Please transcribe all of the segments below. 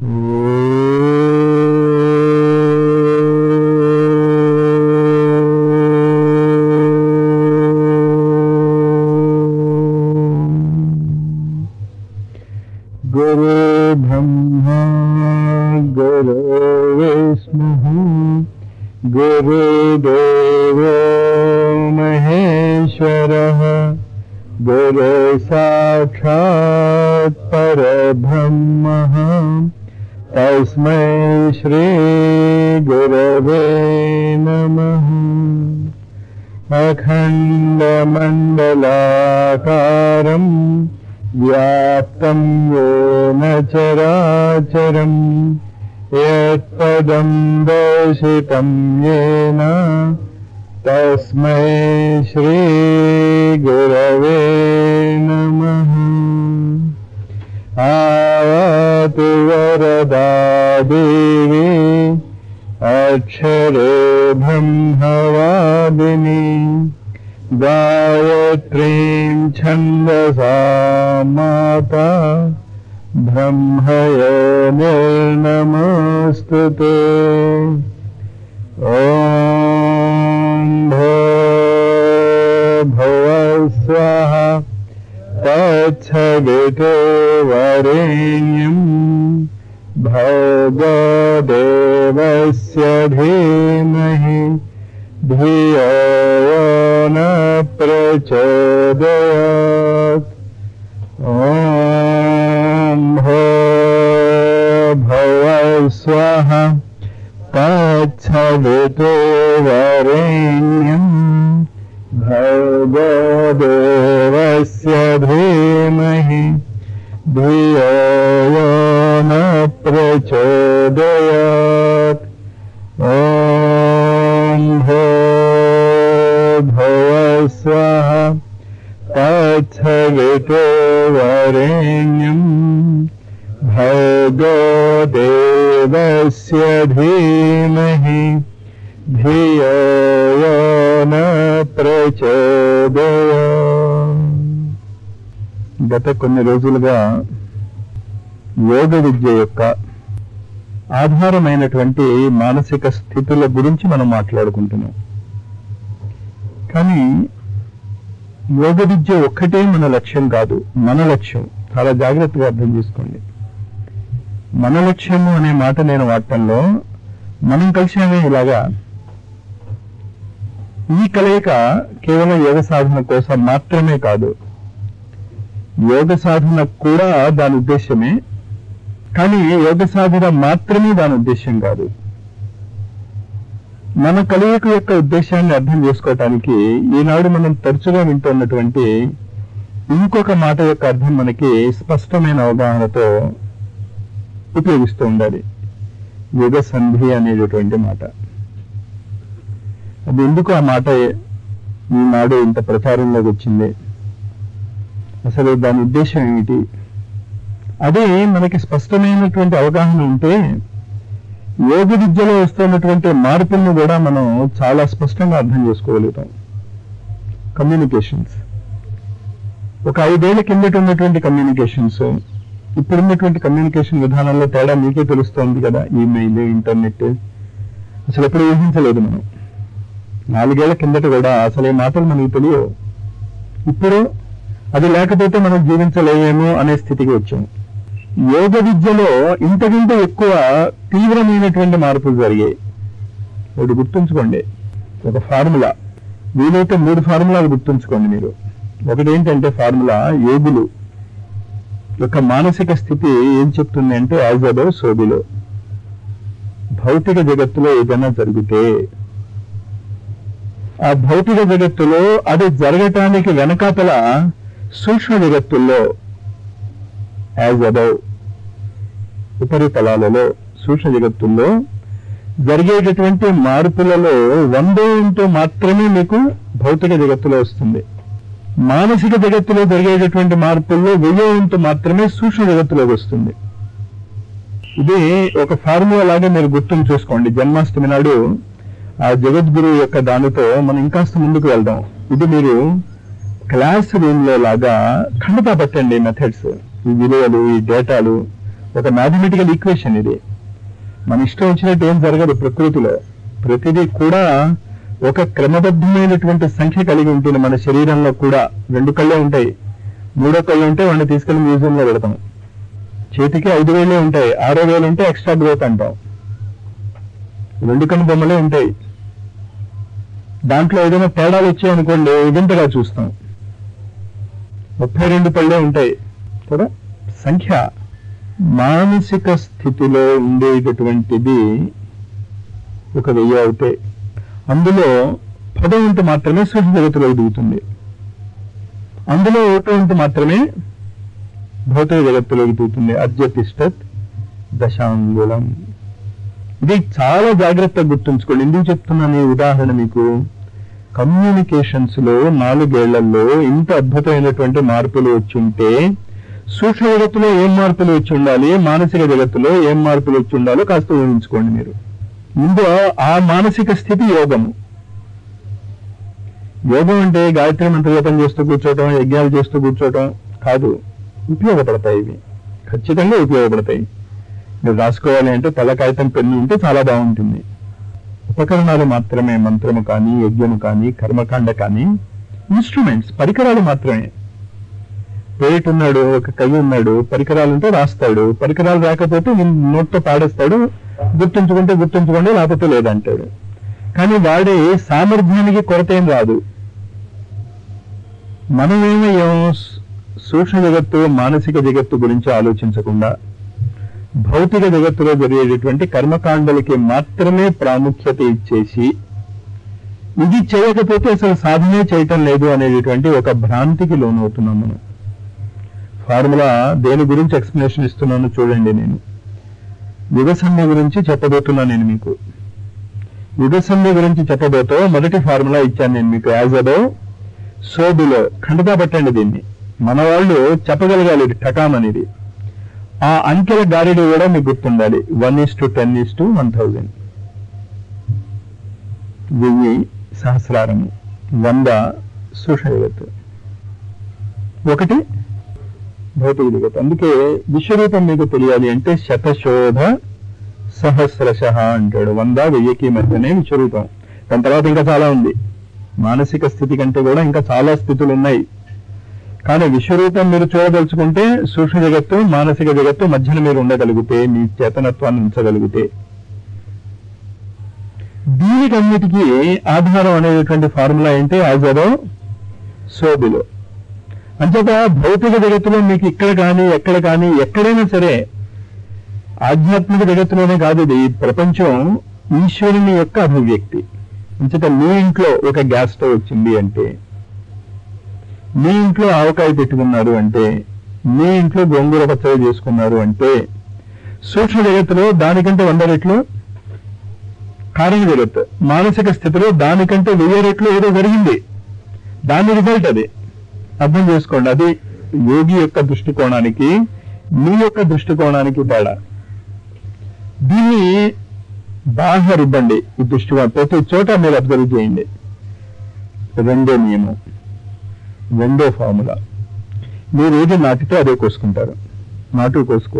गुरु ब्रह्मा गुरु विष्णु गुरुदेवो महेश्वरः गुरु साक्षात् परब्रह्मः तस्मै श्रीगुरवे नमः अखण्डमण्डलाकारम् व्याप्तं येन चराचरम् यत्पदं दर्शितं येन तस्मै श्रीगुरवे नमः आवातु वरदा देवी अक्षरे ब्रह्मवादिनी गायत्रीं छन्दसा माता ब्रह्मयो निर्नमोऽस्तु ते ॐ भो भुव स्वाहा तत्सवितो वरेण्यम् भोगदेवस्य धीमहि धियो यो न प्रचोदयात् ॐ भो भव स्वाहा तत्सवितो वरेण्यम् भगदेवस्य धीमहि धियो यो न प्रचोदयात् ॐ भो भव स्वाहा तत्सवितो वरेण्यम् भगदेवस्य धीमहि ధియో యో న ప్రచోదయ గత కొన్ని రోజులుగా యోగ విద్య యొక్క ఆధారమైనటువంటి మానసిక స్థితుల గురించి మనం మాట్లాడుకుంటున్నాం కానీ యోగ విద్య ఒక్కటే మన లక్ష్యం కాదు మన లక్ష్యం చాలా జాగ్రత్తగా అర్థం చేసుకోండి మన లక్ష్యము అనే మాట నేను వాడటంలో మనం కలిసామే ఇలాగా ఈ కలయిక కేవలం యోగ సాధన కోసం మాత్రమే కాదు యోగ సాధన కూడా దాని ఉద్దేశమే కానీ యోగ సాధన మాత్రమే దాని ఉద్దేశం కాదు మన కలయిక యొక్క ఉద్దేశాన్ని అర్థం చేసుకోవటానికి ఈనాడు మనం తరచుగా వింటున్నటువంటి ఇంకొక మాట యొక్క అర్థం మనకి స్పష్టమైన అవగాహనతో ఉపయోగిస్తూ ఉండాలి యుగ సంధి అనేటటువంటి మాట అది ఎందుకు ఆ మాట ఈనాడు ఇంత ప్రచారంలోకి వచ్చింది అసలు దాని ఉద్దేశం ఏమిటి అదే మనకి స్పష్టమైనటువంటి అవగాహన ఉంటే యోగ విద్యలో వస్తున్నటువంటి మార్పులను కూడా మనం చాలా స్పష్టంగా అర్థం చేసుకోగలుగుతాం కమ్యూనికేషన్స్ ఒక ఐదేళ్ల కిందట ఉన్నటువంటి కమ్యూనికేషన్స్ ఇప్పుడున్నటువంటి కమ్యూనికేషన్ విధానంలో తేడా మీకే తెలుస్తోంది కదా ఈమెయిల్ ఇంటర్నెట్ అసలు ఎప్పుడు ఊహించలేదు మనం నాలుగేళ్ల కిందట కూడా అసలు ఈ మాటలు మనకు తెలియవు ఇప్పుడు అది లేకపోతే మనం జీవించలేమేమో అనే స్థితికి వచ్చాం యోగ విద్యలో ఇంతకంటే ఎక్కువ తీవ్రమైనటువంటి మార్పులు జరిగాయి ఒకటి గుర్తుంచుకోండి ఒక ఫార్ములా వీలైతే మూడు ఫార్ములాలు గుర్తుంచుకోండి మీరు ఒకటి ఏంటంటే ఫార్ములా యోగులు యొక్క మానసిక స్థితి ఏం చెప్తుంది అంటే యాజ్ అబౌ సోబిలో భౌతిక జగత్తులో ఏదైనా జరిగితే ఆ భౌతిక జగత్తులో అది జరగటానికి వెనకాతల సూక్ష్మ జగత్తుల్లో యాజ్ అబౌవ్ ఉపరితలాలలో సూక్ష్మ జగత్తుల్లో జరిగేటటువంటి మార్పులలో వందో ఇంటూ మాత్రమే మీకు భౌతిక జగత్తులో వస్తుంది మానసిక జగత్తులో జరిగేటటువంటి మార్పుల్లో వెయ్యో ఇంటూ మాత్రమే సూక్ష్మ జగత్తులోకి వస్తుంది ఇది ఒక ఫార్ములా లాగా మీరు గుర్తును చూసుకోండి జన్మాష్టమి నాడు ఆ జగద్గురు యొక్క దానితో మనం ఇంకాస్త ముందుకు వెళ్దాం ఇది మీరు క్లాస్ రూమ్ లో లాగా ఖండతా పట్టండి మెథడ్స్ ఈ విలువలు ఈ డేటాలు ఒక మ్యాథమెటికల్ ఈక్వేషన్ ఇది మన ఇష్టం వచ్చినట్టు ఏం జరగదు ప్రకృతిలో ప్రతిదీ కూడా ఒక క్రమబద్ధమైనటువంటి సంఖ్య కలిగి ఉంటుంది మన శరీరంలో కూడా రెండు కళ్ళే ఉంటాయి మూడో కళ్ళు ఉంటే వాడిని తీసుకెళ్లి మ్యూజియంలో పెడతాం చేతికి ఐదు వేలే ఉంటాయి ఆరో వేలు ఉంటే ఎక్స్ట్రా గ్రోత్ అంటాం రెండు కన్ను బొమ్మలే ఉంటాయి దాంట్లో ఏదైనా తేడాలు వచ్చాయనుకోండి వింతగా చూస్తాం ముప్పై రెండు పళ్ళే ఉంటాయి కదా సంఖ్య మానసిక స్థితిలో ఉండేటటువంటిది ఒక వెయ్యి అవుతాయి అందులో పదో వంతు మాత్రమే సృష్టి జగత్తులోకి దిగుతుంది అందులో ఒకటో వంతు మాత్రమే భౌతిక జగత్తులోకి దిగుతుంది అర్జతిష్టత్ దశాంగులం ఇది చాలా జాగ్రత్తగా గుర్తుంచుకోండి ఎందుకు చెప్తున్నాను ఈ ఉదాహరణ మీకు కమ్యూనికేషన్స్ లో నాలుగేళ్లలో ఇంత అద్భుతమైనటువంటి మార్పులు వచ్చి ఉంటే సూక్ష్మ జగత్తులో ఏం మార్పులు వచ్చి ఉండాలి మానసిక జగత్తులో ఏం మార్పులు వచ్చి ఉండాలో కాస్త ఊహించుకోండి మీరు ముందు ఆ మానసిక స్థితి యోగము యోగం అంటే గాయత్రి మంత్ర జపం చేస్తూ కూర్చోవటం యజ్ఞాలు చేస్తూ కూర్చోవటం కాదు ఉపయోగపడతాయి ఇవి ఖచ్చితంగా ఉపయోగపడతాయి మీరు రాసుకోవాలి అంటే తల కాగితం పెన్ను ఉంటే చాలా బాగుంటుంది ఉపకరణాలు మాత్రమే మంత్రము కానీ యజ్ఞము కానీ కర్మకాండ కానీ ఇన్స్ట్రుమెంట్స్ పరికరాలు మాత్రమే పేట్ ఉన్నాడు ఒక కవి ఉన్నాడు పరికరాలు ఉంటే రాస్తాడు పరికరాలు రాకపోతే నోట్తో పాడేస్తాడు గుర్తుంచుకుంటే గుర్తుంచుకోండి లేకపోతే లేదంటాడు కానీ వాడే సామర్థ్యానికి కొరత ఏం రాదు మనమేమయ్యాం సూక్ష్మ జగత్తు మానసిక జగత్తు గురించి ఆలోచించకుండా భౌతిక జగత్తులో జరిగేటటువంటి కర్మకాండలకి మాత్రమే ప్రాముఖ్యత ఇచ్చేసి ఇది చేయకపోతే అసలు సాధనే చేయటం లేదు అనేటటువంటి ఒక భ్రాంతికి లోనవుతున్నాం మనం ఫార్ములా దేని గురించి ఎక్స్ప్లెనేషన్ ఇస్తున్నాను చూడండి నేను యుగసంధి గురించి చెప్పబోతున్నా నేను మీకు యుగసంధి గురించి చెప్పబోతో మొదటి ఫార్ములా ఇచ్చాను నేను మీకు యాజ్ అదో సో బిలో ఖండతా పట్టండి దీన్ని మన వాళ్ళు చెప్పగలగాలి ఇది టకాం అనేది ఆ అంకెల గారిడి కూడా మీకు గుర్తుండాలి one is to ten is to one thousand వెయ్యి సహస్రారము వంద సుషయగత్ ఒకటి భౌతిక జగత్ అందుకే విశ్వరూపం మీకు తెలియాలి అంటే శతశోధ సహస్రశ అంటాడు వంద వెయ్యికి మధ్యనే విశ్వరూపం దాని తర్వాత ఇంకా చాలా ఉంది మానసిక స్థితి కంటే కూడా ఇంకా చాలా స్థితులు ఉన్నాయి కానీ విశ్వరూపం మీరు చూడదలుచుకుంటే సూక్ష్మ జగత్తు మానసిక జగత్తు మధ్యన మీరు ఉండగలిగితే మీ చేతనత్వాన్ని ఉంచగలిగితే దీనికన్నిటికీ ఆధారం అనేటువంటి ఫార్ములా ఏంటి యాజరో సోబిలో అంచేత భౌతిక జగత్తులో మీకు ఇక్కడ కానీ ఎక్కడ కానీ ఎక్కడైనా సరే ఆధ్యాత్మిక జగత్తులోనే కాదు ఇది ప్రపంచం ఈశ్వరుని యొక్క అభివ్యక్తి అంచేత మీ ఇంట్లో ఒక గ్యాస్ స్టవ్ వచ్చింది అంటే మీ ఇంట్లో ఆవకాయ పెట్టుకున్నారు అంటే మీ ఇంట్లో గోంగూర పచ్చడి చేసుకున్నారు అంటే సూక్ష్మ జగత్తులో దానికంటే వంద రెట్లు కారణ జగత్ మానసిక స్థితిలో దానికంటే వెయ్యి రెట్లు ఏదో జరిగింది దాని రిజల్ట్ అది అర్థం చేసుకోండి అది యోగి యొక్క దృష్టికోణానికి మీ యొక్క దృష్టికోణానికి తేడా దీన్ని బాగా రుబ్బండి ఈ దృష్టికోణం ప్రతి చోట మీరు అబ్జర్వ్ చేయండి రెండో నియమం రెండో ఫార్ములా మీరు ఏది నాటితే అదే కోసుకుంటారు నాటు కోసుకో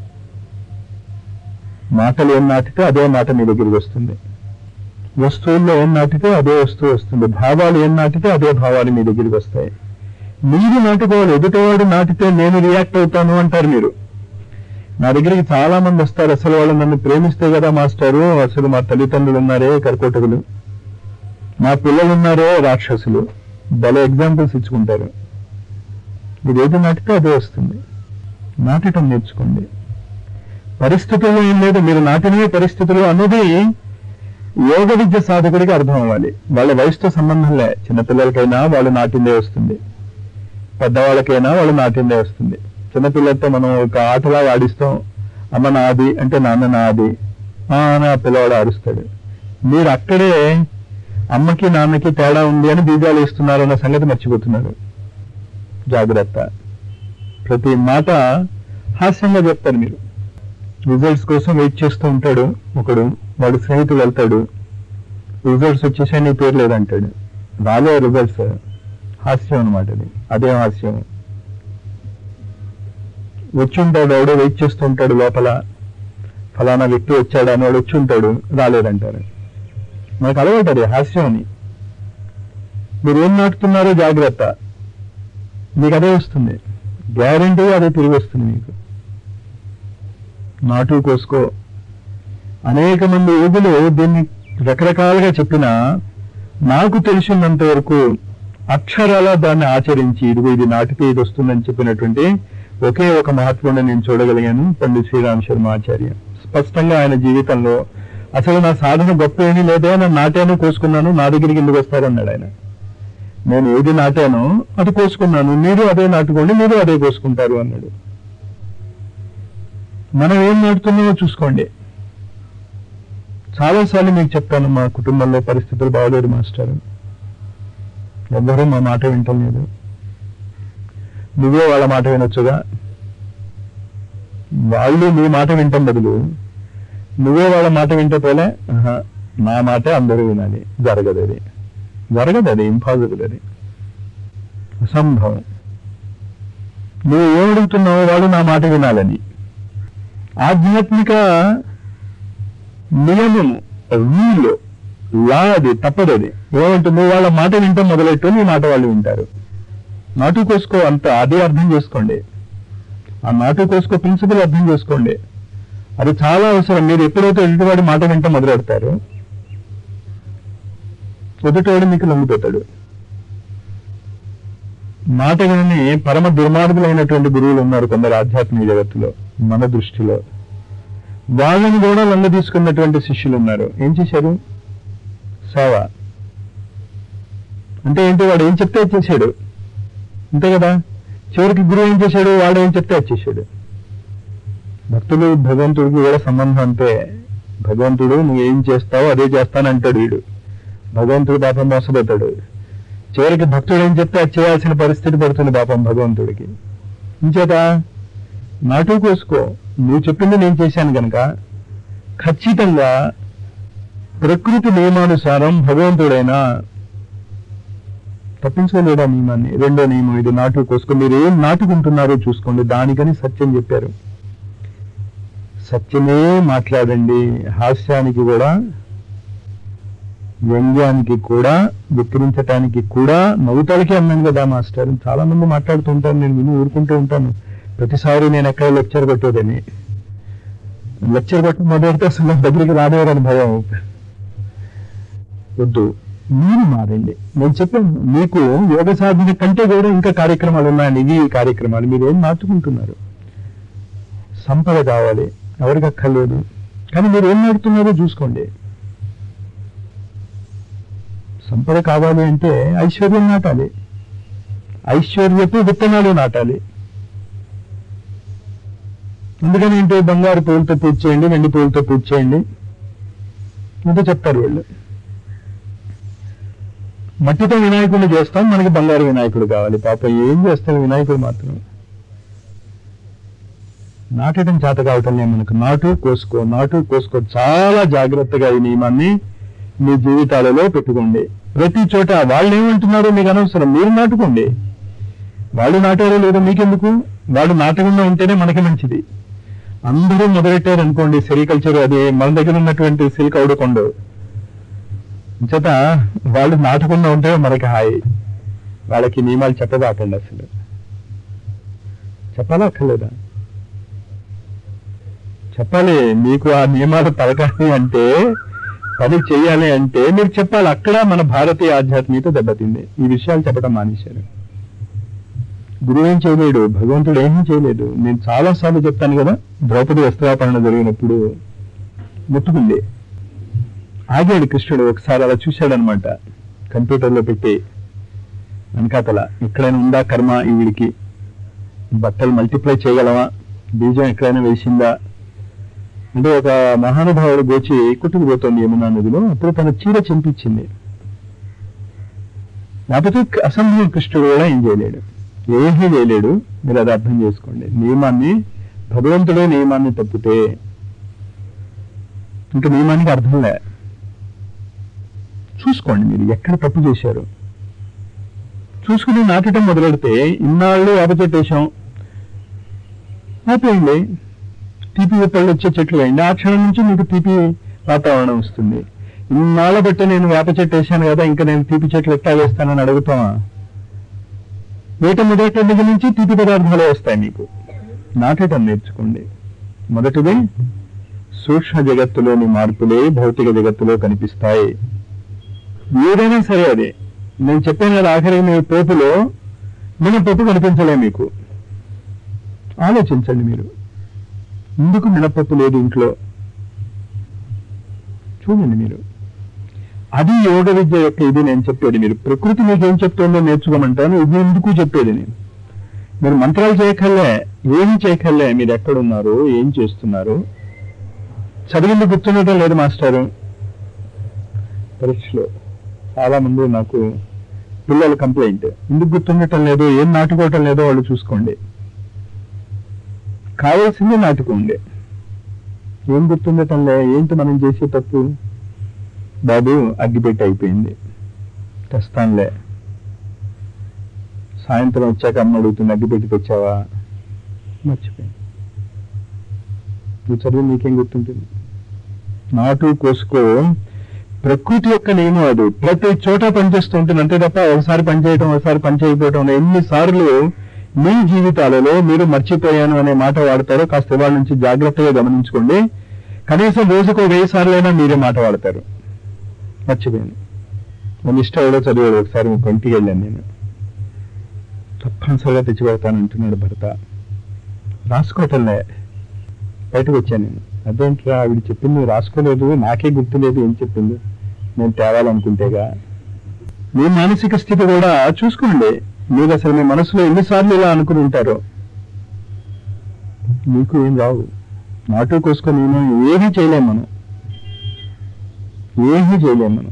మాటలు ఏం నాటితే అదే మాట మీ దగ్గరికి వస్తుంది వస్తువుల్లో ఏం నాటితే అదే వస్తువు వస్తుంది భావాలు ఏం నాటితే అదే భావాలు మీ దగ్గరికి వస్తాయి మీరు నాటుకోవాలి ఎదుటివాడు నాటితే నేను రియాక్ట్ అవుతాను అంటారు మీరు నా దగ్గరికి చాలా మంది వస్తారు అసలు వాళ్ళు నన్ను ప్రేమిస్తే కదా మాస్టారు అసలు మా తల్లిదండ్రులు ఉన్నారే కర్కోటకులు మా పిల్లలు ఉన్నారే రాక్షసులు భలే ఎగ్జాంపుల్స్ ఇచ్చుకుంటారు మీరు ఏది నాటితే అదే వస్తుంది నాటటం నేర్చుకోండి పరిస్థితుల్లో ఏం లేదు మీరు నాటినవే పరిస్థితులు అన్నది యోగ విద్య సాధకుడికి అర్థం అవ్వాలి వాళ్ళ వయసుతో సంబంధం లే చిన్నపిల్లలకైనా వాళ్ళు నాటిందే వస్తుంది పెద్దవాళ్ళకైనా వాళ్ళు నాటిందే వస్తుంది చిన్నపిల్లలతో మనం ఒక ఆటలా ఆడిస్తాం అమ్మ నాది అంటే నాన్న నాది ఆ అని ఆ పిల్లవాడు ఆడుస్తాడు మీరు అక్కడే అమ్మకి నాన్నకి తేడా ఉంది అని బీజాలు ఇస్తున్నారు అన్న సంగతి మర్చిపోతున్నారు జాగ్రత్త ప్రతి మాట హాస్యంగా చెప్తారు మీరు రిజల్ట్స్ కోసం వెయిట్ చేస్తూ ఉంటాడు ఒకడు వాడు స్నేహితుడు వెళ్తాడు రిజల్ట్స్ వచ్చేసా నీ పేరు లేదంటాడు రాలే రిజల్ట్స్ హాస్యం అనమాట అది అదే హాస్యం వచ్చి ఉంటాడు ఎవడో వెయిట్ చేస్తూ ఉంటాడు లోపల ఫలానా వ్యక్తి వచ్చాడు అని వాడు వచ్చి ఉంటాడు రాలేదంటారు మనకు అలవాటు అది హాస్యం అని మీరు ఏం నాటుతున్నారో జాగ్రత్త మీకు అదే వస్తుంది గ్యారంటీగా అదే తిరిగి వస్తుంది మీకు నాటు కోసుకో అనేక మంది యోగులు దీన్ని రకరకాలుగా చెప్పినా నాకు తెలిసినంత వరకు అక్షరాల దాన్ని ఆచరించి ఇదిగో ఇది నాటితే ఇది వస్తుందని చెప్పినటువంటి ఒకే ఒక మహాత్ముడిని నేను చూడగలిగాను పండిత్ శ్రీరామ్ శర్మ ఆచార్య స్పష్టంగా ఆయన జీవితంలో అసలు నా సాధన గొప్ప ఏమీ లేదే నా నాటాను కోసుకున్నాను నా దగ్గరికి ఎందుకు వస్తారన్నాడు ఆయన నేను ఏది నాటానో అది కోసుకున్నాను మీరు అదే నాటుకోండి మీరు అదే కోసుకుంటారు అన్నాడు మనం ఏం నాటుతున్నామో చూసుకోండి చాలాసార్లు మీకు చెప్పాను మా కుటుంబంలో పరిస్థితులు బాగోలేదు మాస్టర్ ఎవ్వరూ మా మాట వింటం లేదు నువ్వే వాళ్ళ మాట వినొచ్చుగా వాళ్ళు నీ మాట వింటం బదులు నువ్వే వాళ్ళ మాట వింటే పోలే ఆహా, నా మాటే అందరూ వినాలి జరగదు అది జరగదు అది ఇంపాసిబుల్ అది అసంభవం నువ్వు ఏమడుగుతున్నావో వాళ్ళు నా మాట వినాలని ఆధ్యాత్మిక నియమము రూల్ లా అది తప్పదది ఏమంటుంది వాళ్ళ మాట వింటాం మొదలెట్టు నీ మాట వాళ్ళు వింటారు నాటు కోసుకో అంత అదే అర్థం చేసుకోండి ఆ నాటు కోసుకో ప్రిన్సిపల్ అర్థం చేసుకోండి అది చాలా అవసరం మీరు ఎప్పుడైతే ఎదుటివాడి మాట వింట మొదలెడతారు ఎదుటివాడు మీకు లొంగిపోతాడు మాట విని పరమ దుర్మార్గులైనటువంటి గురువులు ఉన్నారు కొందరు ఆధ్యాత్మిక జగత్తులో మన దృష్టిలో వాళ్ళని కూడా లొంగ తీసుకున్నటువంటి శిష్యులు ఉన్నారు ఏం చేశారు సేవ అంటే ఏంటి వాడు ఏం చెప్తే అది చేశాడు అంతే కదా చివరికి గురువు ఏం చేశాడు వాడు ఏం చెప్తే అది చేశాడు భక్తులు భగవంతుడికి కూడా సంబంధం అంతే భగవంతుడు నువ్వు ఏం చేస్తావో అదే చేస్తానంటాడు వీడు భగవంతుడు పాపం మోసపోతాడు చివరికి భక్తుడు ఏం చెప్తే అది చేయాల్సిన పరిస్థితి పడుతుంది పాపం భగవంతుడికి ఇంచేత నాటు కోసుకో నువ్వు చెప్పింది నేను చేశాను కనుక ఖచ్చితంగా ప్రకృతి నియమానుసారం భగవంతుడైనా తప్పించుకోలేడా నియమాన్ని రెండో నియమం ఇది నాటు కోసుకో మీరు ఏం నాటుకుంటున్నారో చూసుకోండి దానికని సత్యం చెప్పారు సత్యమే మాట్లాడండి హాస్యానికి కూడా వ్యంగ్యానికి కూడా విక్రించటానికి కూడా నవ్వుతాలకి అన్నాను కదా మాస్టర్ చాలా మంది మాట్లాడుతూ ఉంటాను నేను విని ఊరుకుంటూ ఉంటాను ప్రతిసారి నేను ఎక్కడ లెక్చర్ కొట్టేదని లెక్చర్ కొట్టి మొదలెడితే అసలు నా దగ్గరికి రాదేవారని భయం వద్దు మీరు మారండి నేను చెప్పాను మీకు యోగ సాధన కంటే కూడా ఇంకా కార్యక్రమాలు ఉన్నాయని ఇవి ఈ కార్యక్రమాలు మీరు ఏం నాటుకుంటున్నారు సంపద కావాలి ఎవరికి అక్కర్లేదు కానీ మీరు ఏం నాటుతున్నారో చూసుకోండి సంపద కావాలి అంటే ఐశ్వర్యం నాటాలి ఐశ్వర్యపు విత్తనాలు నాటాలి అందుకని ఏంటి బంగారు పూలతో పూజ చేయండి వెండి పూలతో పూజ చేయండి ఇంత చెప్తారు వీళ్ళు మట్టితో వినాయకుడిని చేస్తాం మనకి బంగారు వినాయకుడు కావాలి పాపం ఏం చేస్తారు వినాయకుడు మాత్రం నాటడం చేత కావటం లేదు మనకు నాటు కోసుకో నాటు కోసుకో చాలా జాగ్రత్తగా ఈ నియమాన్ని మీ జీవితాలలో పెట్టుకోండి ప్రతి చోట వాళ్ళు ఏమంటున్నారో మీకు అనవసరం మీరు నాటుకోండి వాళ్ళు నాటారో లేదో మీకెందుకు వాళ్ళు నాటకుండా ఉంటేనే మనకి మంచిది అందరూ మొదలెట్టారు అనుకోండి సెరికల్చర్ అది మన దగ్గర ఉన్నటువంటి సిల్క్ అవుడుకొండు చేత వాళ్ళు నాటకుండా ఉంటే మనకి హాయి వాళ్ళకి నియమాలు చెప్పబాకండి అసలు చెప్పాలా అక్కర్లేదా చెప్పాలి మీకు ఆ నియమాలు పలకాలి అంటే పని చేయాలి అంటే మీరు చెప్పాలి అక్కడ మన భారతీయ ఆధ్యాత్మికత దెబ్బతింది ఈ విషయాలు చెప్పడం మానేశారు గురువు ఏం చేయలేడు భగవంతుడు ఏమీ చేయలేదు నేను చాలా సార్లు చెప్తాను కదా ద్రౌపది వస్త్రాపరణ జరిగినప్పుడు ముట్టుకుంది ఆగాడు కృష్ణుడు ఒకసారి అలా చూశాడనమాట కంప్యూటర్లో పెట్టి వెనకాతల ఎక్కడైనా ఉందా కర్మ ఈవిడికి బట్టలు మల్టిప్లై చేయగలవా బీజం ఎక్కడైనా వేసిందా అంటే ఒక మహానుభావుడు గోచి కుట్టుకుపోతుంది యమునా నదిలో అప్పుడు తన చీర చింపించింది లేకపోతే అసంభవం కృష్ణుడు కూడా ఏం చేయలేడు ఏమీ చేయలేడు మీరు అది అర్థం చేసుకోండి నియమాన్ని భగవంతుడే నియమాన్ని తప్పితే ఇంకా నియమానికి అర్థం లే చూసుకోండి మీరు ఎక్కడ తప్పు చేశారు చూసుకుని నాటడం మొదలెడితే ఇన్నాళ్ళు ఆపచెట్టేశాం ఆపేయండి తీపి పళ్ళు వచ్చే చెట్లు వేయండి ఆ క్షణం నుంచి మీకు తీపి వాతావరణం వస్తుంది ఇన్నాళ్ళ బట్టి నేను వేప చెట్టు వేసాను కదా ఇంకా నేను తీపి చెట్లు ఎట్లా వేస్తానని అడుగుతామా వేట మొదటి దగ్గర నుంచి తీపి పదార్థాలు వస్తాయి మీకు నాటటం నేర్చుకోండి మొదటిది సూక్ష్మ జగత్తులోని మార్పులే భౌతిక జగత్తులో కనిపిస్తాయి ఏదైనా సరే అది నేను చెప్పాను కదా ఆఖరికి మీ పోపులో మినపప్పు కనిపించలే మీకు ఆలోచించండి మీరు ఎందుకు మినపప్పు లేదు ఇంట్లో చూడండి మీరు అది యోగ విద్య యొక్క ఇది నేను చెప్పేది మీరు ప్రకృతి మీకు ఏం చెప్తుందో నేర్చుకోమంటాను ఇది ఎందుకు చెప్పేది నేను మీరు మంత్రాలు చేయకల్లే ఏమి చేయకల్లే మీరు ఎక్కడున్నారు ఏం చేస్తున్నారు చదివింది గుర్తుండటం లేదు మాస్టారు పరీక్షలో చాలా మంది నాకు పిల్లల కంప్లైంట్ ఎందుకు గుర్తుండటం లేదు ఏం నాటుకోవటం లేదో వాళ్ళు చూసుకోండి కావాల్సింది నాటుకోండి ఏం గుర్తుండటం లే ఏంటి మనం చేసే తప్పు బాబు అగ్గిపెట్టి అయిపోయింది తెస్తానులే సాయంత్రం వచ్చాక అమ్మ అడుగుతుంది అగ్గిపెట్టి తెచ్చావా మర్చిపోయింది నువ్వు చదివి నీకేం గుర్తుంటుంది నాటు కోసుకో ప్రకృతి యొక్క నియమం అది ప్రతి చోట పనిచేస్తూ ఉంటుంది అంతే తప్ప ఒకసారి పనిచేయటం ఒకసారి పని చేయకపోవటం ఎన్నిసార్లు మీ జీవితాలలో మీరు మర్చిపోయాను అనే మాట వాడతారో కాస్త ఇవాళ నుంచి జాగ్రత్తగా గమనించుకోండి కనీసం రోజుకు వెయ్యి సార్లైనా మీరే మాట వాడతారు మర్చిపోయాను మన ఇష్టం ఎవడో చదివాడు ఒకసారి ముప్పై ఇంటికి వెళ్ళాను నేను తప్పనిసరిగా తెచ్చి పెడతానంటున్నాడు భర్త రాసుకోవటంలే బయటకు వచ్చాను నేను అదేంట్రా ఆవిడ చెప్పింది నువ్వు రాసుకోలేదు నాకే గుర్తులేదు ఏం చెప్పింది నేను తేవాలనుకుంటేగా మీ మానసిక స్థితి కూడా చూసుకోండి మీరు అసలు మీ మనసులో ఎన్నిసార్లు ఇలా అనుకుని ఉంటారో మీకు ఏం రావు నాటు కోసుకొని నేను ఏమీ చేయలేం మనం ఏమీ చేయలేం మనం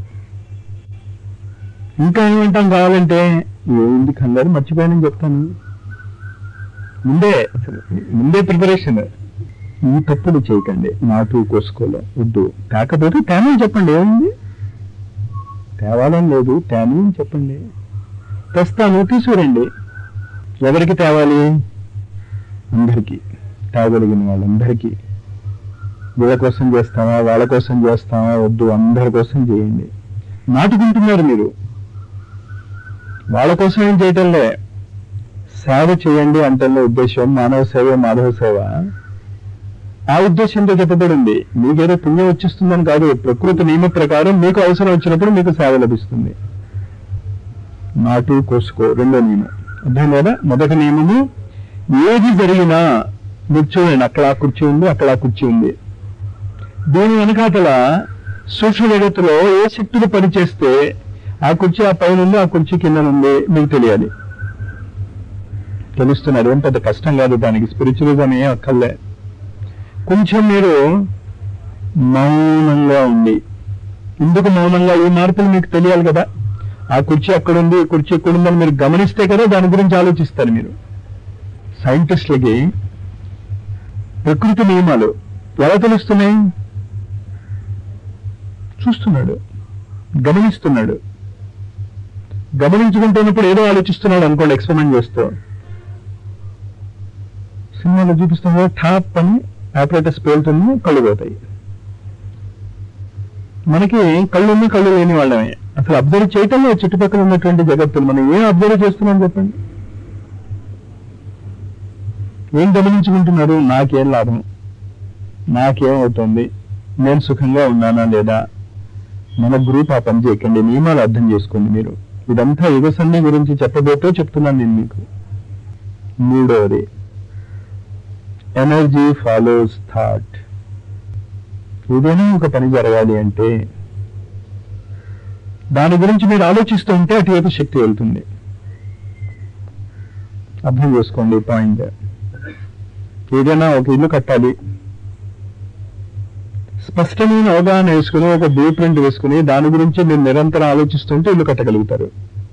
ఇంకా ఏమంటాం కావాలంటే ఏంది కంగారు మర్చిపోయానని చెప్తాను ముందే అసలు ముందే ప్రిపరేషన్ ఈ తప్పులు చేయకండి నాటు కోసుకోలే వద్దు కాకపోతే తేమని చెప్పండి ఏముంది తేవాలని లేదు తేమని చెప్పండి తెస్తాను తీసుకురండి ఎవరికి తేవాలి అందరికీ తేగలిగిన వాళ్ళందరికీ వీళ్ళ కోసం చేస్తామా వాళ్ళ కోసం చేస్తామా వద్దు అందరి కోసం చేయండి నాటుకుంటున్నారు మీరు వాళ్ళ కోసం ఏం చేయటంలే సేవ చేయండి అంటే ఉద్దేశం మానవ సేవ మాధవ సేవ ఆ ఉద్దేశంతో చెప్పబడింది మీకేదో పుణ్యం వచ్చిస్తుందని కాదు ప్రకృతి నియమ ప్రకారం మీకు అవసరం వచ్చినప్పుడు మీకు సేవ లభిస్తుంది నాటు కోసుకో రెండో నియమం అర్థం లేదా మొదటి నియమము ఏది జరిగినా మీరు చూడండి అక్కడ ఆ కుర్చీ ఉంది అక్కడ ఆ కుర్చీ ఉంది దీని వెనకాతల సూక్ష్మ జగత్తులో ఏ శక్తులు పనిచేస్తే ఆ కుర్చీ ఆ పైన ఉంది ఆ కుర్చీ కింద ఉంది మీకు తెలియాలి తెలుస్తున్నది ఏం పెద్ద కష్టం కాదు దానికి స్పిరిచువల్గా ఏం అక్కర్లే కొంచెం మీరు మౌనంగా ఉండి ఎందుకు మౌనంగా ఈ మార్పులు మీకు తెలియాలి కదా ఆ కుర్చీ అక్కడ ఉంది ఈ కుర్చీ ఇక్కడ ఉందని మీరు గమనిస్తే కదా దాని గురించి ఆలోచిస్తారు మీరు సైంటిస్టులకి ప్రకృతి నియమాలు ఎలా తెలుస్తున్నాయి చూస్తున్నాడు గమనిస్తున్నాడు గమనించుకుంటున్నప్పుడు ఏదో ఆలోచిస్తున్నాడు అనుకోండి ఎక్స్పెరిమెంట్ చేస్తూ సినిమాలో చూపిస్తున్నా టాప్ అని ఆపరేటర్స్ పేలుతుంది కళ్ళు పోతాయి మనకి కళ్ళు ఉంది కళ్ళు లేని వాళ్ళమే అసలు అబ్జర్వ్ చేయటంలో చుట్టుపక్కల ఉన్నటువంటి జగత్తులు మనం ఏం అబ్జర్వ్ చేస్తున్నాం చెప్పండి ఏం గమనించుకుంటున్నారు నాకేం లాభం నాకేమవుతుంది నేను సుఖంగా ఉన్నానా లేదా మన గ్రూప్ ఆ పని చేయకండి నియమాలు అర్థం చేసుకోండి మీరు ఇదంతా యుగ సంధి గురించి చెప్పబోతే చెప్తున్నాను నేను మీకు మూడవది ఎనర్జీ ఫాలోస్ థాట్ ఏదైనా ఒక పని జరగాలి అంటే దాని గురించి మీరు ఆలోచిస్తూ ఉంటే అటువైపు శక్తి వెళ్తుంది అర్థం చేసుకోండి పాయింట్ ఏదైనా ఒక ఇల్లు కట్టాలి స్పష్టమైన అవగాహన వేసుకుని ఒక బ్లూ ప్రింట్ వేసుకుని దాని గురించి మీరు నిరంతరం ఆలోచిస్తుంటే ఇల్లు కట్టగలుగుతారు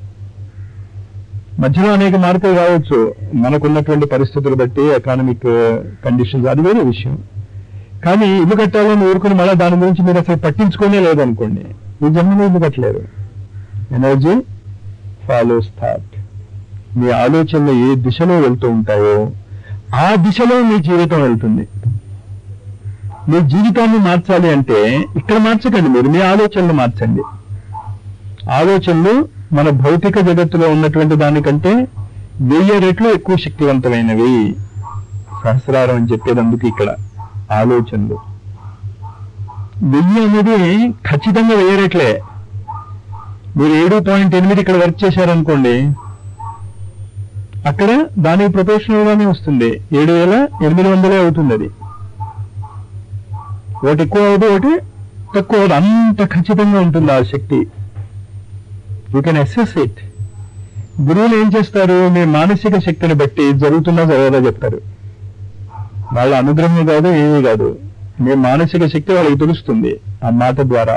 మధ్యలో అనేక మార్పులు రావచ్చు మనకున్నటువంటి పరిస్థితులు బట్టి ఎకానమిక్ కండిషన్స్ అది వేరే విషయం కానీ ఇల్లు కట్టాలని ఊరుకుని మళ్ళీ దాని గురించి మీరు అసలు పట్టించుకోనే లేదనుకోండి ఈ జన్మలో ఇల్లు కట్టలేరు ఎనర్జీ ఫాలోస్ థాట్ మీ ఆలోచనలు ఏ దిశలో వెళ్తూ ఉంటాయో ఆ దిశలో మీ జీవితం వెళ్తుంది మీ జీవితాన్ని మార్చాలి అంటే ఇక్కడ మార్చకండి మీరు మీ ఆలోచనలు మార్చండి ఆలోచనలు మన భౌతిక జగత్తులో ఉన్నటువంటి దానికంటే వెయ్యి రెట్లు ఎక్కువ శక్తివంతమైనవి సహస్రారం అని చెప్పేది అందుకు ఇక్కడ ఆలోచనలు వెయ్యి అనేది ఖచ్చితంగా వెయ్యి రెట్లే మీరు ఏడు పాయింట్ ఎనిమిది ఇక్కడ వర్క్ చేశారనుకోండి అక్కడ దానికి ప్రొఫెషనల్ గానే వస్తుంది ఏడు వేల ఎనిమిది వందలే అవుతుంది అది ఒకటి ఎక్కువ అవుతుంది ఒకటి తక్కువ అవుతుంది అంత ఖచ్చితంగా ఉంటుంది ఆ శక్తి యూ కెన్ అసెస్ ఇట్ గురువులు ఏం చేస్తారు మీ మానసిక శక్తిని బట్టి జరుగుతున్నా జరగదా చెప్తారు వాళ్ళ అనుగ్రహం కాదు ఏమీ కాదు మీ మానసిక శక్తి వాళ్ళకి తెలుస్తుంది ఆ మాట ద్వారా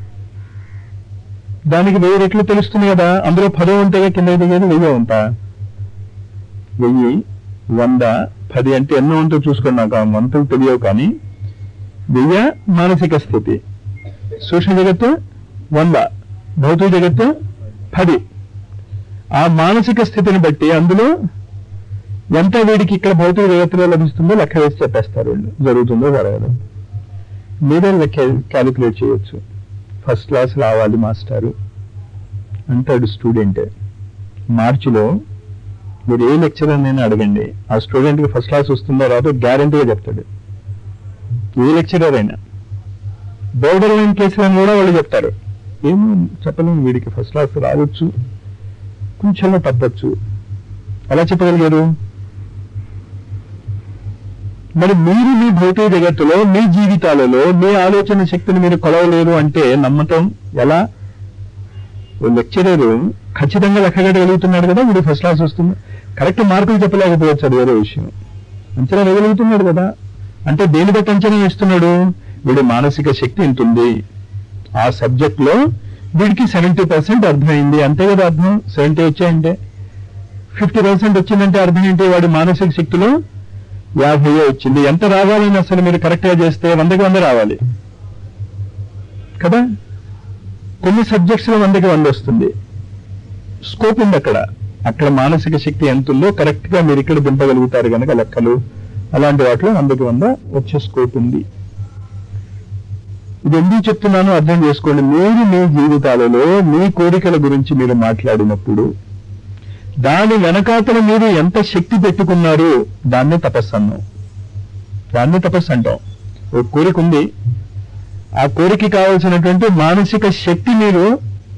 దానికి వెయ్యి రెట్లు తెలుస్తుంది కదా అందులో పదో ఉంటేగా కింద దిగేది వెయ్యి ఉంటా వెయ్యి వంద పది అంటే ఎన్నో ఉంటో చూసుకోండి నాకు ఆ వంతులు తెలియవు కానీ వెయ్య మానసిక స్థితి సూక్ష్మ జగత్తు వంద భౌతిక జగత్తు పది ఆ మానసిక స్థితిని బట్టి అందులో ఎంత వీడికి ఇక్కడ భౌతిక జగత్తులో లభిస్తుందో లెక్క వేసి చెప్పేస్తారు వీళ్ళు జరుగుతుందో జరగదు మీరే లెక్క క్యాలిక్యులేట్ చేయొచ్చు ఫస్ట్ క్లాస్ రావాలి మాస్టారు అంటాడు స్టూడెంట్ మార్చిలో మీరు ఏ లెక్చరర్ నేను అడగండి ఆ స్టూడెంట్కి ఫస్ట్ క్లాస్ వస్తుందో రాదో గ్యారంటీగా చెప్తాడు ఏ లెక్చరర్ అయినా బోర్డర్ లైన్ కేసులను కూడా వాళ్ళు చెప్తారు ఏమో చెప్పలేము వీడికి ఫస్ట్ క్లాస్ రావచ్చు కొంచెంలో తప్పచ్చు ఎలా చెప్పగలిగారు మరి మీరు మీ భౌతిక జగత్తులో మీ జీవితాలలో మీ ఆలోచన శక్తిని మీరు కొలవలేరు అంటే నమ్మటం ఎలా ఓ లెక్చరర్ ఖచ్చితంగా లెక్కగడగలుగుతున్నాడు కదా వీడు ఫస్ట్ క్లాస్ వస్తుంది కరెక్ట్ మార్కులు చెప్పలేకపోవచ్చు అది వేరే విషయం అంచనా వేయగలుగుతున్నాడు కదా అంటే దేని బట్టి అంచనా వేస్తున్నాడు వీడి మానసిక శక్తి ఇంత ఉంది ఆ సబ్జెక్ట్ లో వీడికి సెవెంటీ పర్సెంట్ అర్థమైంది అంతే కదా అర్థం సెవెంటీ వచ్చాయంటే ఫిఫ్టీ పర్సెంట్ వచ్చిందంటే అర్థం ఏంటి వాడి మానసిక శక్తిలో యాభై వచ్చింది ఎంత రావాలని అసలు మీరు కరెక్ట్ గా చేస్తే వందకి వంద రావాలి కదా కొన్ని సబ్జెక్ట్స్ లో వందకి వంద వస్తుంది స్కోప్ ఉంది అక్కడ అక్కడ మానసిక శక్తి ఎంత ఉందో కరెక్ట్ గా మీరు ఇక్కడ దింపగలుగుతారు కనుక లెక్కలు అలాంటి వాటిలో వందకి వంద వచ్చే స్కోప్ ఉంది ఇది ఎందుకు చెప్తున్నానో అర్థం చేసుకోండి మీరు మీ జీవితాలలో మీ కోరికల గురించి మీరు మాట్లాడినప్పుడు దాని వెనకాతల మీరు ఎంత శక్తి పెట్టుకున్నారు దాన్ని తపస్సు అన్నాం దాన్ని తపస్సు అంటాం ఒక కోరిక ఉంది ఆ కోరిక కావలసినటువంటి మానసిక శక్తి మీరు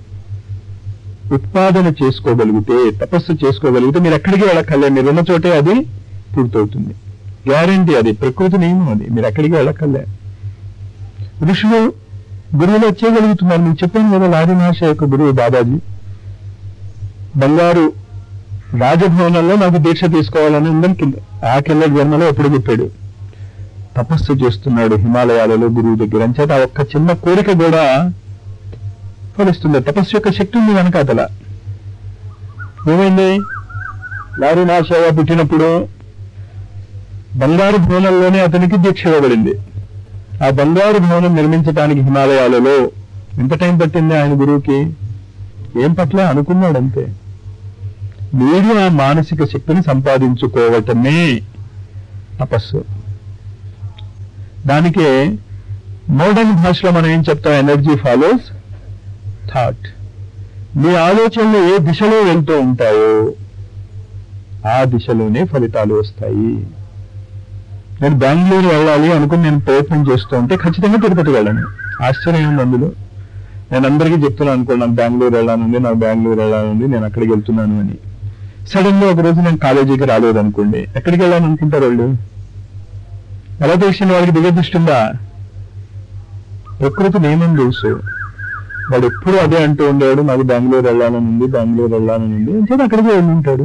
ఉత్పాదన చేసుకోగలిగితే తపస్సు చేసుకోగలిగితే మీరు ఎక్కడికి వెళ్ళక్కర్లే మీరు ఉన్న చోటే అది పూర్తవుతుంది గ్యారంటీ అది ప్రకృతి నియమం అది మీరు ఎక్కడికి వెళ్ళక్కర్లే ఋషులు గురువులు వచ్చేయగలుగుతున్నారు మీకు చెప్పాను కదా లారీ మహర్షి యొక్క గురువు బాబాజీ బంగారు రాజభవనంలో నాకు దీక్ష తీసుకోవాలని ఉందని కింద ఆ కింద జన్మలో ఎప్పుడు చెప్పాడు తపస్సు చేస్తున్నాడు హిమాలయాలలో గురువు దగ్గర అంచేత ఆ ఒక్క చిన్న కోరిక కూడా ఫలిస్తుంది తపస్సు యొక్క శక్తి ఉంది వెనకాతల ఏమైంది లారీ నాశగా పుట్టినప్పుడు బంగారు భవనంలోనే అతనికి దీక్ష ఇవ్వబడింది ఆ బంగారు భవనం నిర్మించడానికి హిమాలయాలలో ఎంత టైం పట్టింది ఆయన గురువుకి ఏం పట్ల అనుకున్నాడు అంతే మీరు ఆ మానసిక శక్తిని సంపాదించుకోవటమే తపస్సు దానికే మోడర్న్ భాషలో మనం ఏం చెప్తాం ఎనర్జీ ఫాలోస్ థాట్ మీ ఆలోచనలు ఏ దిశలో వెళ్తూ ఉంటాయో ఆ దిశలోనే ఫలితాలు వస్తాయి నేను బెంగళూరు వెళ్ళాలి అనుకుని నేను ప్రయత్నం చేస్తూ ఉంటే ఖచ్చితంగా తిరుపతి వెళ్ళను ఆశ్చర్యం ఉంది అందులో నేను అందరికీ చెప్తున్నాను అనుకోండి నాకు బెంగళూరు వెళ్ళానుంది నాకు బెంగళూరు వెళ్ళానుంది నేను అక్కడికి వెళ్తున్నాను అని సడన్ గా ఒక రోజు నేను కాలేజీకి రాలేదు అనుకోండి ఎక్కడికి వెళ్ళాను అనుకుంటారు వాళ్ళు ఎలా తెలిసిన వాళ్ళకి దిగదృష్టి ఉందా ప్రకృతి నియమం తెలుసు వాడు ఎప్పుడు అదే అంటూ ఉండేవాడు నాకు బెంగళూరు వెళ్ళాలని ఉంది బెంగళూరు వెళ్ళాలని ఉంది అంటే అక్కడికి వెళ్ళి ఉంటాడు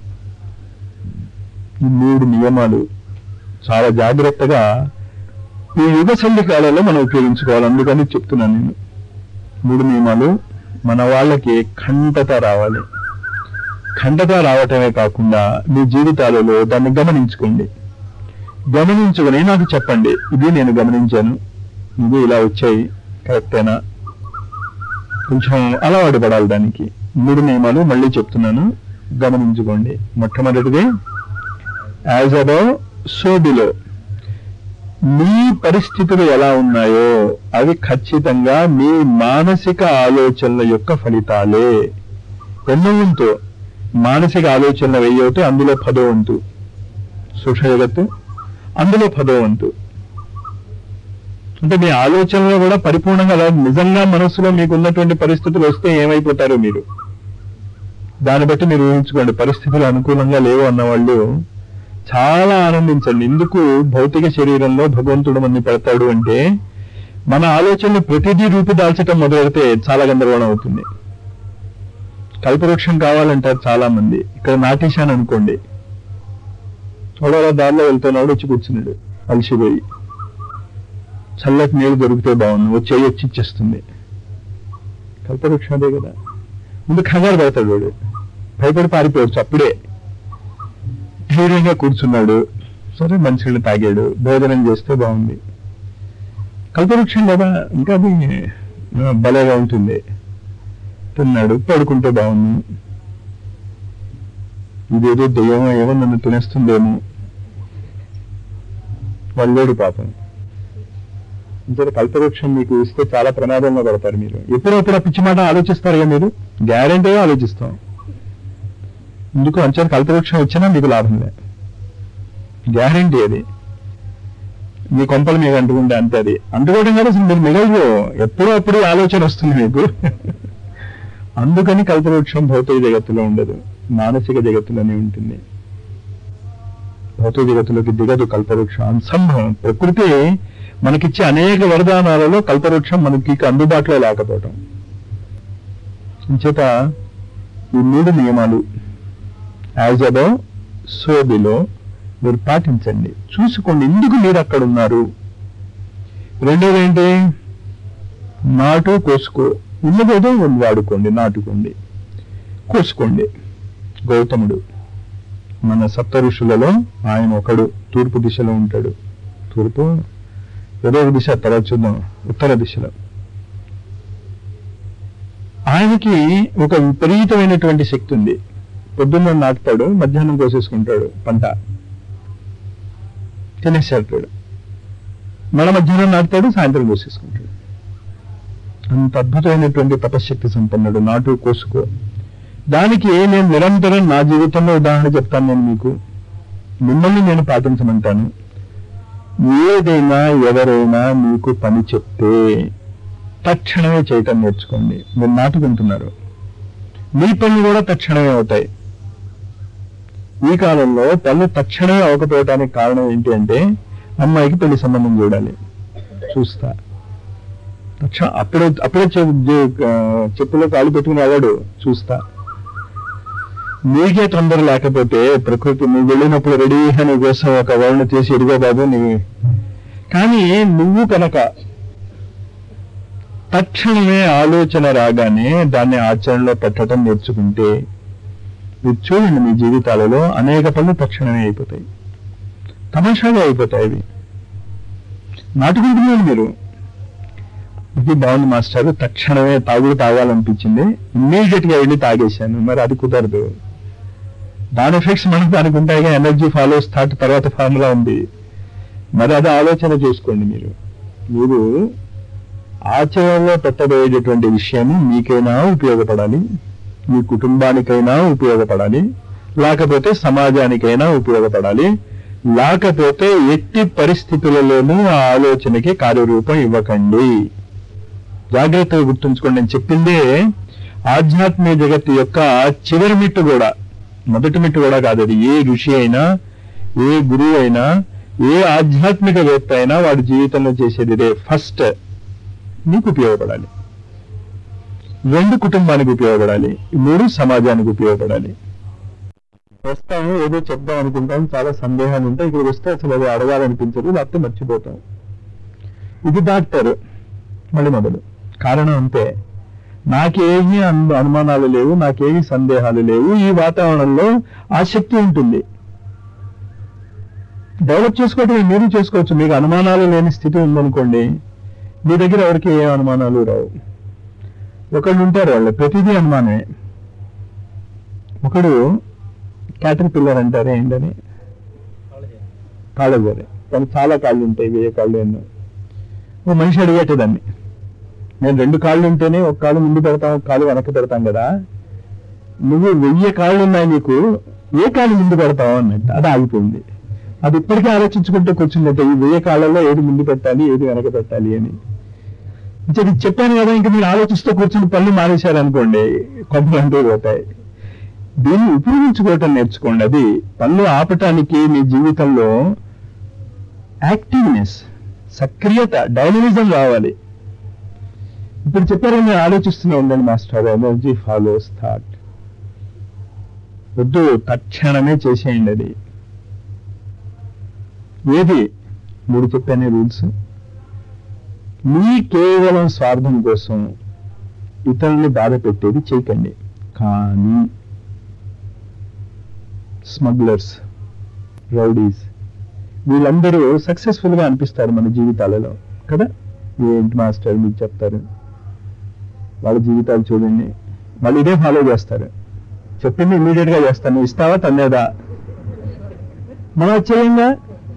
ఈ మూడు నియమాలు చాలా జాగ్రత్తగా ఈ యుగ సంధి కాలంలో మనం ఉపయోగించుకోవాలి అందుకని చెప్తున్నాను నేను మూడు నియమాలు మన వాళ్ళకి ఖండత రావాలి ఖండత రావటమే కాకుండా మీ జీవితాలలో దాన్ని గమనించుకోండి గమనించుకుని నాకు చెప్పండి ఇది నేను గమనించాను ఇది ఇలా వచ్చాయి కరెక్టేనా కొంచెం అలవాటు పడాలి దానికి మూడు నియమాలు మళ్ళీ చెప్తున్నాను గమనించుకోండి మొట్టమొదటిది యాజ్ అబౌవ్ సో బిలో మీ పరిస్థితులు ఎలా ఉన్నాయో అవి ఖచ్చితంగా మీ మానసిక ఆలోచనల యొక్క ఫలితాలే ఎన్నో వంతు మానసిక ఆలోచనలు వెయ్యి ఒకటి అందులో పదో వంతు సూక్ష్మ జగత్తు అందులో పదో వంతు అంటే మీ ఆలోచనలో కూడా పరిపూర్ణంగా అలా నిజంగా మనసులో మీకు ఉన్నటువంటి పరిస్థితులు వస్తే ఏమైపోతారో మీరు దాన్ని బట్టి మీరు ఊహించుకోండి పరిస్థితులు అనుకూలంగా లేవు అన్నవాళ్ళు చాలా ఆనందించండి ఎందుకు భౌతిక శరీరంలో భగవంతుడు మనని పెడతాడు అంటే మన ఆలోచనలు ప్రతిదీ రూపుదాల్చటం మొదలెడితే చాలా గందరగోళం అవుతుంది కల్పవృక్షం కావాలంటారు చాలా మంది ఇక్కడ నాటేశాను అనుకోండి చూడాల దారిలో వెళ్తున్నాడు వచ్చి కూర్చున్నాడు అలసిపోయి చల్లటి నీళ్ళు దొరికితే బాగుంది వచ్చి వచ్చి ఇచ్చేస్తుంది కల్పవృక్షం అదే కదా ముందు కంగారు పడతాడు వాడు భయపడి పారిపోవచ్చు అప్పుడే ధైర్యంగా కూర్చున్నాడు సరే మంచినీళ్ళు తాగాడు భోజనం చేస్తే బాగుంది కల్పవృక్షం కదా ఇంకా అది ఆ, భలేగా ఉంటుంది తిన్నాడు పడుకుంటే బాగుంది ఇదేదో దెయ్యమో ఏమో నన్ను తినేస్తుందేమో వల్లేడు పాపం ఇంత కల్పవృక్షం మీకు ఇస్తే చాలా ప్రమాదంలో పడతారు మీరు ఎప్పుడప్పుడు ఆ పిచ్చి మాట ఆలోచిస్తారుగా మీరు గ్యారెంటీగా ఆలోచిస్తాం ఎందుకు అంచెలు కల్పవృక్షం ఇచ్చినా మీకు లాభం లే గ్యారంటీ అది మీ కొంపలు మీకు అంటుకుంటే అంతే అది అంటుకోవడం కాదు అసలు మీరు మిగలరు ఎప్పుడో అప్పుడు ఈ ఆలోచన వస్తుంది మీకు అందుకని కల్పవృక్షం భౌతిక జగత్తులో ఉండదు మానసిక జగత్తులోనే ఉంటుంది భౌతిక జగత్తులోకి దిగదు కల్పవృక్షం అసంభవం ప్రకృతి మనకిచ్చే అనేక వరదానాలలో కల్పవృక్షం మనకి అందుబాటులో లేకపోవటం చేత ఈ మూడు నియమాలు యాజ్ అబౌవ్ సో బిలో మీరు పాటించండి చూసుకోండి ఎందుకు మీరు అక్కడ ఉన్నారు రెండోది ఏంటి నాటు కోసుకో ఉన్నదేదో వాడుకోండి నాటుకోండి కోసుకోండి గౌతముడు మన సప్త ఋషులలో ఆయన ఒకడు తూర్పు దిశలో ఉంటాడు తూర్పు ఏదో ఒక దిశ తర్వాత చూద్దాం ఉత్తర దిశలో ఆయనకి ఒక విపరీతమైనటువంటి శక్తి ఉంది పొద్దున్న నాటుతాడు మధ్యాహ్నం కోసేసుకుంటాడు పంట తినేసేస్తాడు మళ్ళా మధ్యాహ్నం నాటుతాడు సాయంత్రం కోసేసుకుంటాడు అంత అద్భుతమైనటువంటి తపశ్శక్తి సంపన్నుడు నాటు కోసుకో దానికి నేను నిరంతరం నా జీవితంలో ఉదాహరణ చెప్తాను నేను మీకు మిమ్మల్ని నేను పాటించమంటాను ఏదైనా ఎవరైనా మీకు పని చెప్తే తక్షణమే చేయటం నేర్చుకోండి మీరు నాటుకుంటున్నారు మీ పనులు కూడా తక్షణమే అవుతాయి ఈ కాలంలో పనులు తక్షణమే అవ్వకపోవటానికి కారణం ఏంటి అంటే అమ్మాయికి పెళ్లి సంబంధం చూడాలి చూస్తా తక్షణ అప్పుడే అప్పుడే చె- చె- ఆ, చెప్పులో కాలు పెట్టుకుని రావాడు చూస్తా నీకే తొందర లేకపోతే ప్రకృతి నువ్వు వెళ్ళినప్పుడు రెడీ అని కోసం ఒక వరణ చేసి ఎడుగో బాబు నీ కానీ నువ్వు కనుక తక్షణమే ఆలోచన రాగానే దాన్ని ఆచరణలో పెట్టడం నేర్చుకుంటే మీరు చూడండి మీ జీవితాలలో అనేక పనులు తక్షణమే అయిపోతాయి తమాషాగా అయిపోతాయి అవి నాటుకుంటున్నారు మీరు ఇది బాగుంది మాస్టర్ తక్షణమే తాగుడు తాగాలనిపించింది ఇమ్మీడియట్ గా వెళ్ళి తాగేశాను మరి అది కుదరదు దాని ఎఫెక్ట్స్ మనకు దానికి ఉంటాయిగా ఎనర్జీ ఫాలో స్టార్ట్ తర్వాత ఫార్ములా ఉంది మరి అది ఆలోచన చేసుకోండి మీరు మీరు ఆచరణలో పెట్టబోయేటటువంటి విషయం మీకైనా ఉపయోగపడాలి మీ కుటుంబానికైనా ఉపయోగపడాలి లేకపోతే సమాజానికైనా ఉపయోగపడాలి లేకపోతే ఎట్టి పరిస్థితులలోనూ ఆ ఆలోచనకి కార్యరూపం ఇవ్వకండి జాగ్రత్తగా గుర్తుంచుకోండి నేను చెప్పిందే ఆధ్యాత్మిక జగత్తు యొక్క చివరి మెట్టు కూడా మొదటి మెట్టు కూడా కాదు అది ఏ ఋషి అయినా ఏ గురువు అయినా ఏ ఆధ్యాత్మికవేత్త అయినా వాడి జీవితంలో చేసేది ఇదే ఫస్ట్ నీకు ఉపయోగపడాలి రెండు కుటుంబానికి ఉపయోగపడాలి ఈ మూడు సమాజానికి ఉపయోగపడాలి వస్తాము ఏదో చెప్దాం అనుకుంటాం చాలా సందేహాలు ఉంటాయి ఇక్కడ వస్తే అసలు అది అడగాలనిపించదు లేకపోతే మర్చిపోతాం ఇది డాక్టర్ మళ్ళీ మొదలు కారణం అంతే నాకేమీ అను అనుమానాలు లేవు నాకేమీ సందేహాలు లేవు ఈ వాతావరణంలో ఆ శక్తి ఉంటుంది డెవలప్ చేసుకోవటం మీరు చేసుకోవచ్చు మీకు అనుమానాలు లేని స్థితి ఉందనుకోండి మీ దగ్గర ఎవరికి ఏ అనుమానాలు రావు ఒకళ్ళు ఉంటారు వాళ్ళు ప్రతిదీ అనుమానమే ఒకడు క్యాటర్ పిల్లర్ అంటారు ఏంటని కాళ్ళ సరే కానీ చాలా కాళ్ళు ఉంటాయి వెయ్యి కాళ్ళు ఎన్నో ఓ మనిషి అడిగేటదాన్ని నేను రెండు కాళ్ళు ఉంటేనే ఒక కాలు ముందు పెడతాం ఒక కాలు వెనక్కి పెడతాం కదా నువ్వు వెయ్యి కాళ్ళు ఉన్నాయి నీకు ఏ కాలు ముందు పెడతావు అన్నట్టు అది ఆగిపోయింది అది ఇప్పటికీ ఆలోచించుకుంటూ కూర్చుందంటే ఈ వెయ్యి కాళ్ళలో ఏది ముందు పెట్టాలి ఏది వెనక పెట్టాలి అని ఇంకా ఇది చెప్పాను కదా ఇంకా మీరు ఆలోచిస్తూ కూర్చుని పళ్ళు మానేశారు అనుకోండి కొంపలు అంటూ పోతాయి దీన్ని ఉపయోగించుకోవటం నేర్చుకోండి అది పళ్ళు ఆపటానికి మీ జీవితంలో యాక్టివ్నెస్ సక్రియత డైనమిజం రావాలి ఇప్పుడు చెప్పారు నేను ఆలోచిస్తూనే ఉండండి మాస్టర్ ఎనర్జీ ఫాలోస్ థాట్ వద్దు తక్షణమే చేసేయండి అది ఏది మూడు చెప్పానే రూల్స్ మీ కేవలం స్వార్థం కోసం ఇతరుల్ని బాధ పెట్టేది చేయకండి కానీ స్మగ్లర్స్ రౌడీస్ వీళ్ళందరూ సక్సెస్ఫుల్ గా అనిపిస్తారు మన జీవితాలలో కదా ఏంటి మాస్టర్ మీకు చెప్తారు వాళ్ళ జీవితాలు చూడండి వాళ్ళు ఇదే ఫాలో చేస్తారు చెప్పింది ఇమీడియట్ గా చేస్తాను ఇస్తావా తన్నేదా మనం చేయంగా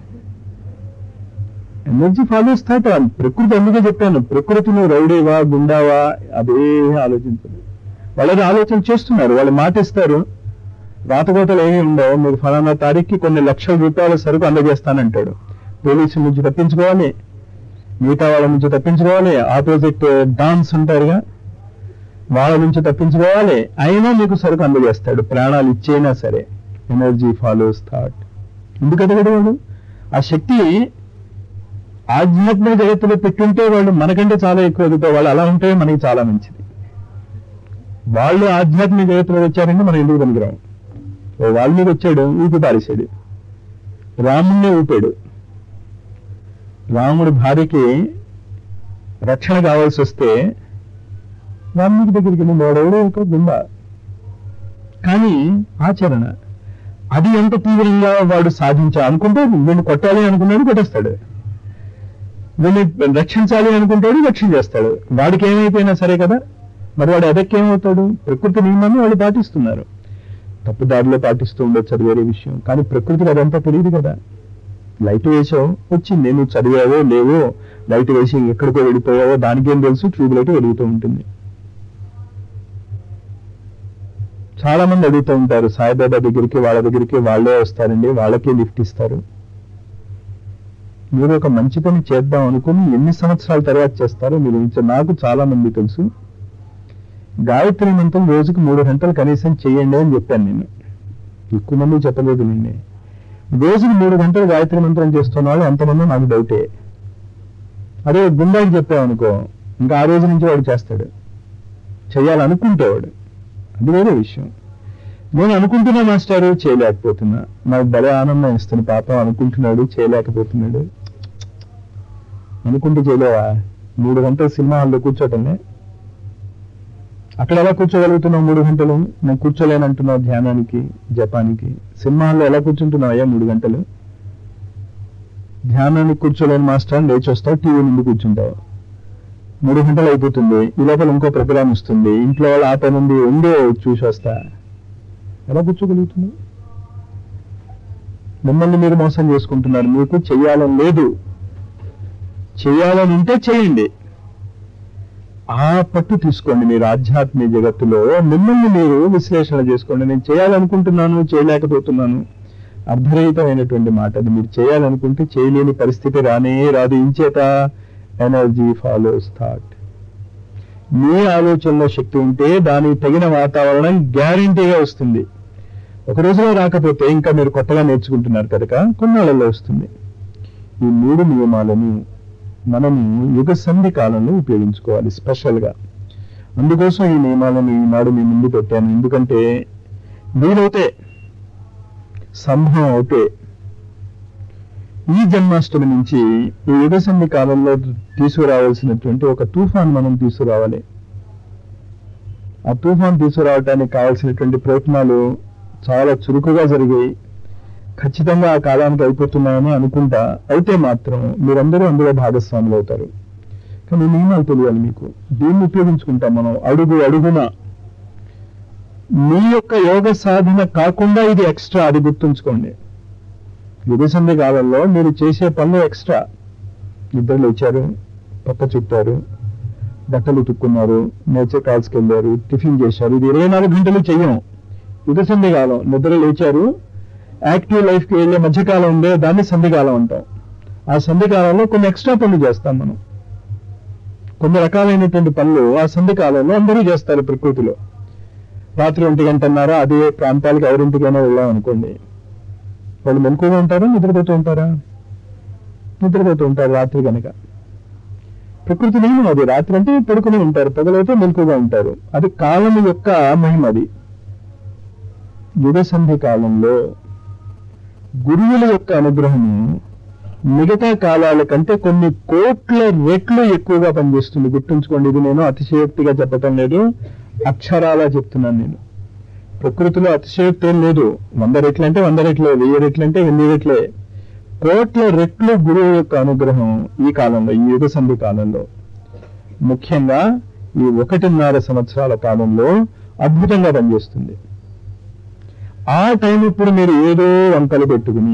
ఎనర్జీ ఫాలో థాట్ ప్రకృతి అందుకే చెప్పాను ప్రకృతిని రౌడీవా గుండావా అదే ఆలోచించదు వాళ్ళని ఆలోచన చేస్తున్నారు వాళ్ళు మాట ఇస్తారు రాతకోతలు ఏమీ ఉండవు మీరు ఫలానా తారీఖుకి కొన్ని లక్షల రూపాయల సరుకు అందజేస్తానంటాడు పోలీసుల నుంచి తప్పించుకోవాలి మిగతా వాళ్ళ నుంచి తప్పించుకోవాలి ఆపోజిట్ డాన్స్ ఉంటారుగా వాళ్ళ నుంచి తప్పించుకోవాలి అయినా మీకు సరుకు అందజేస్తాడు ప్రాణాలు ఇచ్చైనా సరే ఎనర్జీ ఫాలోస్ థాట్ ఎందుకంటే వాడు ఆ శక్తి ఆధ్యాత్మిక జగత్తులో పెట్టుంటే వాళ్ళు మనకంటే చాలా ఎక్కువ ఎదుగుతారు వాళ్ళు అలా ఉంటే మనకి చాలా మంచిది వాళ్ళు ఆధ్యాత్మిక జగత్తులో వచ్చారంటే మనం ఎందుకు పనికిరాం ఓ వాళ్ళ మీద వచ్చాడు ఊపి పారేశాడు రాముణ్ణి ఊపాడు రాముడి భార్యకి రక్షణ కావాల్సి వస్తే రాముడి దగ్గరికి వెళ్ళి వాడెవడో ఒక గుండా కానీ ఆచరణ అది ఎంత తీవ్రంగా వాడు సాధించా అనుకుంటే వీళ్ళు కొట్టాలి అనుకున్నాడు కొట్టేస్తాడు వీళ్ళు రక్షించాలి అనుకుంటాడు రక్షణ చేస్తాడు వాడికి ఏమైపోయినా సరే కదా మరి వాడు ఎదక్కి ఏమవుతాడు ప్రకృతి నియమాన్ని వాళ్ళు పాటిస్తున్నారు తప్పు దారిలో పాటిస్తూ ఉండొచ్చు అది వేరే విషయం కానీ ప్రకృతికి అదంతా తెలియదు కదా లైట్ వేసావు వచ్చింది నువ్వు చదివావో లేవో లైట్ వేసి ఎక్కడికో వెళ్ళిపోయావో దానికేం తెలుసు ట్యూబ్ లైట్ వెలుగుతూ ఉంటుంది చాలా మంది అడుగుతూ ఉంటారు సాయిబాబా దగ్గరికి వాళ్ళ దగ్గరికి వాళ్ళే వస్తారండి వాళ్ళకే లిఫ్ట్ ఇస్తారు మీరు ఒక మంచి పని చేద్దాం అనుకుని ఎన్ని సంవత్సరాల తర్వాత చేస్తారో మీరు ఊహించ- నాకు చాలా మంది తెలుసు గాయత్రి మంత్రం రోజుకి మూడు గంటలు కనీసం చేయండి అని చెప్పాను నేను ఎక్కువ మంది చెప్పలేదు నిన్నే రోజుకి మూడు గంటలు గాయత్రి మంత్రం చేస్తున్న వాళ్ళు ఎంతమందో నాకు డౌటే అదే గుండాకి చెప్పామనుకో ఇంకా ఆ రోజు నుంచి వాడు చేస్తాడు చేయాలనుకుంటేవాడు అది వేరే విషయం నేను అనుకుంటున్నా మాస్టారు చేయలేకపోతున్నా నాకు భలే ఆనందం ఇస్తుంది పాపం అనుకుంటున్నాడు చేయలేకపోతున్నాడు అనుకుంటూ చేయలేవా మూడు గంటలు సినిమా హాల్లో కూర్చోటమే అక్కడ ఎలా కూర్చోగలుగుతున్నావు మూడు గంటలు నేను కూర్చోలేనంటున్నావు ధ్యానానికి జపానికి సినిమా హాల్లో ఎలా కూర్చుంటున్నావు అయ్యా మూడు గంటలు ధ్యానానికి కూర్చోలేని మాస్టర్ లేచి వస్తావు టీవీ ముందు కూర్చుంటావు మూడు గంటలు అయిపోతుంది ఈ లోపల ఇంకో ప్రోగ్రామ్ వస్తుంది ఇంట్లో వాళ్ళు ఆ పని ఉంది ఉందో చూసి వస్తా ఎలా కూర్చోగలుగుతున్నావు మిమ్మల్ని మీరు మోసం చేసుకుంటున్నారు మీకు చెయ్యాలని లేదు చేయాలని ఉంటే చేయండి ఆ పట్టు తీసుకోండి మీరు ఆధ్యాత్మిక జగత్తులో మిమ్మల్ని మీరు విశ్లేషణ చేసుకోండి నేను చేయాలనుకుంటున్నాను చేయలేకపోతున్నాను అర్ధరహితమైనటువంటి మాట అది మీరు చేయాలనుకుంటే చేయలేని పరిస్థితి రానే రాదు ఇంచేత ఎనర్జీ ఫాలోస్ థాట్ మీ ఆలోచనలో శక్తి ఉంటే దానికి తగిన వాతావరణం గ్యారంటీగా వస్తుంది ఒక రోజులో రాకపోతే ఇంకా మీరు కొత్తగా నేర్చుకుంటున్నారు కనుక కొన్నాళ్ళలో వస్తుంది ఈ మూడు నియమాలను మనము యుగ సంధి కాలంలో ఉపయోగించుకోవాలి స్పెషల్గా అందుకోసం ఈ నియమాలను ఈనాడు మీ ముందు పెట్టాను ఎందుకంటే వీలైతే సంభవం అవుతే ఈ జన్మాష్టమి నుంచి ఈ యుగ సంధి కాలంలో తీసుకురావాల్సినటువంటి ఒక తుఫాన్ మనం తీసుకురావాలి ఆ తుఫాన్ తీసుకురావడానికి కావాల్సినటువంటి ప్రయత్నాలు చాలా చురుకుగా జరిగాయి ఖచ్చితంగా ఆ కాలానికి అయిపోతున్నాయని అనుకుంటా అయితే మాత్రం మీరందరూ అందులో భాగస్వాములు అవుతారు కానీ ఈ నియమాలు తెలియాలి మీకు దీన్ని ఉపయోగించుకుంటాం మనం అడుగు అడుగున మీ యొక్క యోగ సాధన కాకుండా ఇది ఎక్స్ట్రా అది గుర్తుంచుకోండి యుగసంధి కాలంలో మీరు చేసే పనులు ఎక్స్ట్రా నిద్రలు వచ్చారు పక్క చుట్టారు బట్టలు ఉతుక్కున్నారు నేచర్ కాల్స్కి వెళ్ళారు టిఫిన్ చేశారు ఇది ఇరవై నాలుగు గంటలు చెయ్యం యుగసంధి కాలం నిద్ర లేచారు యాక్టివ్ లైఫ్కి వెళ్ళే మధ్యకాలం ఉండే దాన్ని సంధికాలం అంటాం ఆ సంధికాలంలో కొన్ని ఎక్స్ట్రా పనులు చేస్తాం మనం కొన్ని రకాలైనటువంటి పనులు ఆ సంధికాలంలో అందరూ చేస్తారు ప్రకృతిలో రాత్రి ఒంటి గంటన్నారా అదే ప్రాంతాలకు ఎవరింటికైనా వెళ్ళాం అనుకోండి వాళ్ళు మెలకుగా ఉంటారా నిద్రపోతూ ఉంటారా నిద్రపోతూ ఉంటారు రాత్రి కనుక ప్రకృతి నియమం అది రాత్రి అంటే పడుకుని ఉంటారు పగలైతే మెలకుగా ఉంటారు అది కాలం యొక్క మహిమ అది యుగ సంధి కాలంలో గురువుల యొక్క అనుగ్రహము మిగతా కాలాల కంటే కొన్ని కోట్ల రెట్లు ఎక్కువగా పనిచేస్తుంది గుర్తుంచుకోండి ఇది నేను అతిశయోక్తిగా చెప్పటం లేదు అక్షరాలా చెప్తున్నాను నేను ప్రకృతిలో అతిశయోక్తి ఏం లేదు వంద రెట్లు అంటే వంద రెట్లే వెయ్యి రెట్లు అంటే వెయ్యి రెట్లే కోట్ల రెట్లు గురువు యొక్క అనుగ్రహం ఈ కాలంలో ఈ యుగ సంధి కాలంలో ముఖ్యంగా ఈ ఒకటిన్నర సంవత్సరాల కాలంలో అద్భుతంగా పనిచేస్తుంది ఆ టైం ఇప్పుడు మీరు ఏదో వంకలు పెట్టుకుని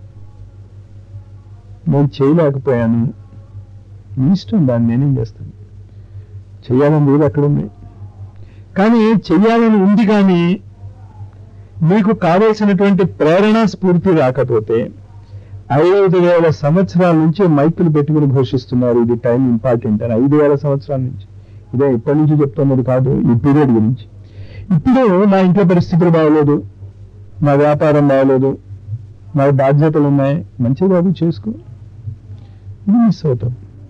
నేను చేయలేకపోయాను మీ ఇష్టం దాన్ని నేనేం చేస్తాను చెయ్యాలని లేదు అక్కడ ఉంది కానీ చెయ్యాలని ఉంది కానీ మీకు కావలసినటువంటి ప్రేరణ స్ఫూర్తి రాకపోతే ఐదు వేల సంవత్సరాల నుంచి మైకులు పెట్టుకుని ఘోషిస్తున్నారు ఇది టైం ఇంపార్టెంట్ అని ఐదు వేల సంవత్సరాల నుంచి ఇదే ఇప్పటి నుంచి చెప్తున్నది కాదు ఈ పీరియడ్ గురించి ఇప్పుడు నా ఇంట్లో పరిస్థితులు బాగలేదు నా వ్యాపారం బాగలేదు నా బాధ్యతలు ఉన్నాయి మంచిది బాబు చేసుకో ఇది మిస్ అవుతాం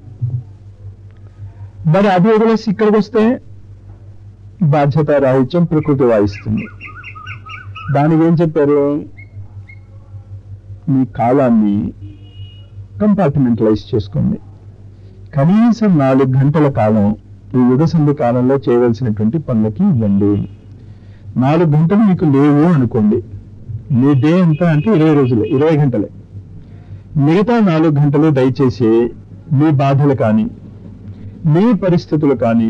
మరి అది వదిలేసి ఇక్కడికి వస్తే బాధ్యత రాహిత్యం ప్రకృతి వాయిస్తుంది దానికి ఏం చెప్పారు మీ కాలాన్ని కంపార్ట్మెంటలైజ్ చేసుకోండి కనీసం నాలుగు గంటల కాలం ఈ యుగ సంధి కాలంలో చేయవలసినటువంటి పనులకి ఇవ్వండి నాలుగు గంటలు మీకు లేవు అనుకోండి మీ డే ఎంత అంటే ఇరవై రోజులే ఇరవై గంటలే మిగతా నాలుగు గంటలు దయచేసి మీ బాధలు కానీ మీ పరిస్థితులు కానీ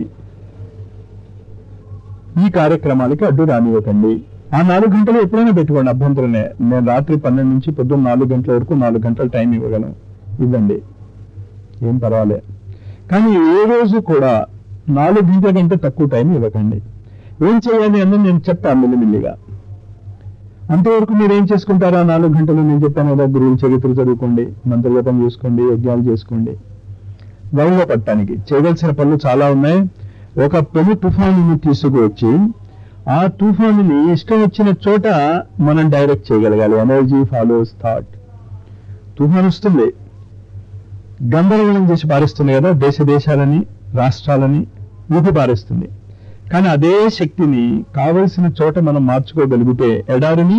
ఈ కార్యక్రమాలకి అడ్డు రానివ్వకండి ఆ నాలుగు గంటలు ఎప్పుడైనా పెట్టుకోండి అభ్యంతరమే నేను రాత్రి పన్నెండు నుంచి పొద్దున్న నాలుగు గంటల వరకు నాలుగు గంటల టైం ఇవ్వగలను ఇవ్వండి ఏం పర్వాలే కానీ ఏ రోజు కూడా నాలుగు గంటల కంటే తక్కువ టైం ఇవ్వకండి ఏం చేయాలి అన్నది నేను చెప్తాను మెల్లిమెల్లిగా అంతవరకు మీరు ఏం చేసుకుంటారా నాలుగు గంటలు నేను చెప్పాను కదా గురువుల చరిత్ర చదువుకోండి మంత్రజపం చేసుకోండి యజ్ఞాలు చేసుకోండి గౌరవ పట్టడానికి చేయవలసిన పనులు చాలా ఉన్నాయి ఒక పెను తుఫానుని తీసుకువచ్చి ఆ తుఫానుని ఇష్టం వచ్చిన చోట మనం డైరెక్ట్ చేయగలగాలి ఎనర్జీ ఫాలోస్ థాట్ తుఫాన్ వస్తుంది గందరగోళం చేసి పారేస్తుంది కదా దేశ దేశాలని రాష్ట్రాలని ఊపి పారేస్తుంది కానీ అదే శక్తిని కావలసిన చోట మనం మార్చుకోగలిగితే ఎడారిని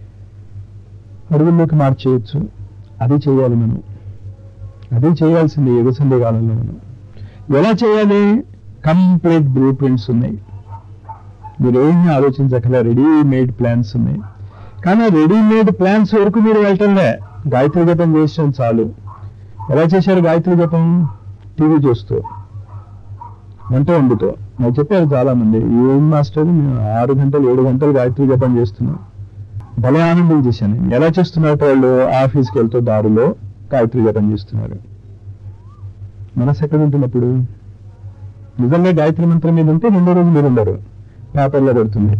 అడుగుల్లోకి మార్చేయచ్చు అది చేయాలి మనం అదే చేయాల్సింది యుగ సంధి కాలంలో మనం ఎలా చేయాలి కంప్లీట్ బ్లూ ప్రింట్స్ ఉన్నాయి మీరు ఏమీ ఆలోచించగల రెడీమేడ్ ప్లాన్స్ ఉన్నాయి కానీ రెడీమేడ్ ప్లాన్స్ వరకు మీరు వెళ్ళటంలే గాయత్రి జపం చేసాం చాలు ఎలా చేశారు గాయత్రి జపం టీవీ చూస్తూ వంట వండుతో నాకు చెప్పారు చాలా మంది ఏం మాస్టర్ మేము ఆరు గంటలు ఏడు గంటలు గాయత్రి జపం చేస్తున్నాం భలే ఆనందం చేశాను నేను. ఎలా చేస్తున్నారు వాళ్ళు ఆఫీస్కి వెళ్తూ దారిలో గాయత్రి జపం చేస్తున్నారు మనసు ఎక్కడ ఉంటున్నప్పుడు నిజంగా గాయత్రి మంత్రం మీద ఉంటే రెండో రోజు మీరు ఉండరు పేపర్లో పడుతుంది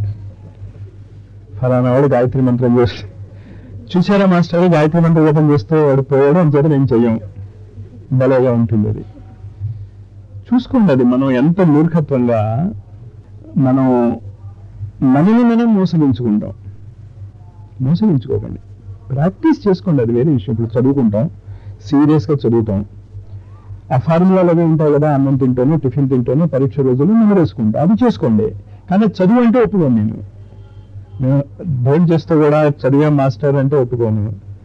ఫలానా వాడు గాయత్రి మంత్రం చేసి చూసారా మాస్టర్ గాయత్రి మంత్రం జపం చేస్తే వాడు పోయాడు అని చెప్పి నేను చెయ్యం భలేగా ఉంటుంది అది చూసుకోండి అది మనం ఎంత మూర్ఖత్వంగా మనం మనని మనం మోసగించుకుంటాం మోసగించుకోకండి ప్రాక్టీస్ చేసుకోండి అది వేరే విషయం ఇప్పుడు చదువుకుంటాం సీరియస్గా చదువుతాం ఆ ఫార్ములాలు అవి ఉంటాయి కదా అన్నం తింటాను టిఫిన్ తింటాను పరీక్ష రోజులు నెమరేసుకుంటా అది చేసుకోండి కానీ చదువు అంటే ఒప్పుకోను నేను నేను భోజనం చేస్తూ కూడా చదివే మాస్టర్ అంటే ఒప్పుకోను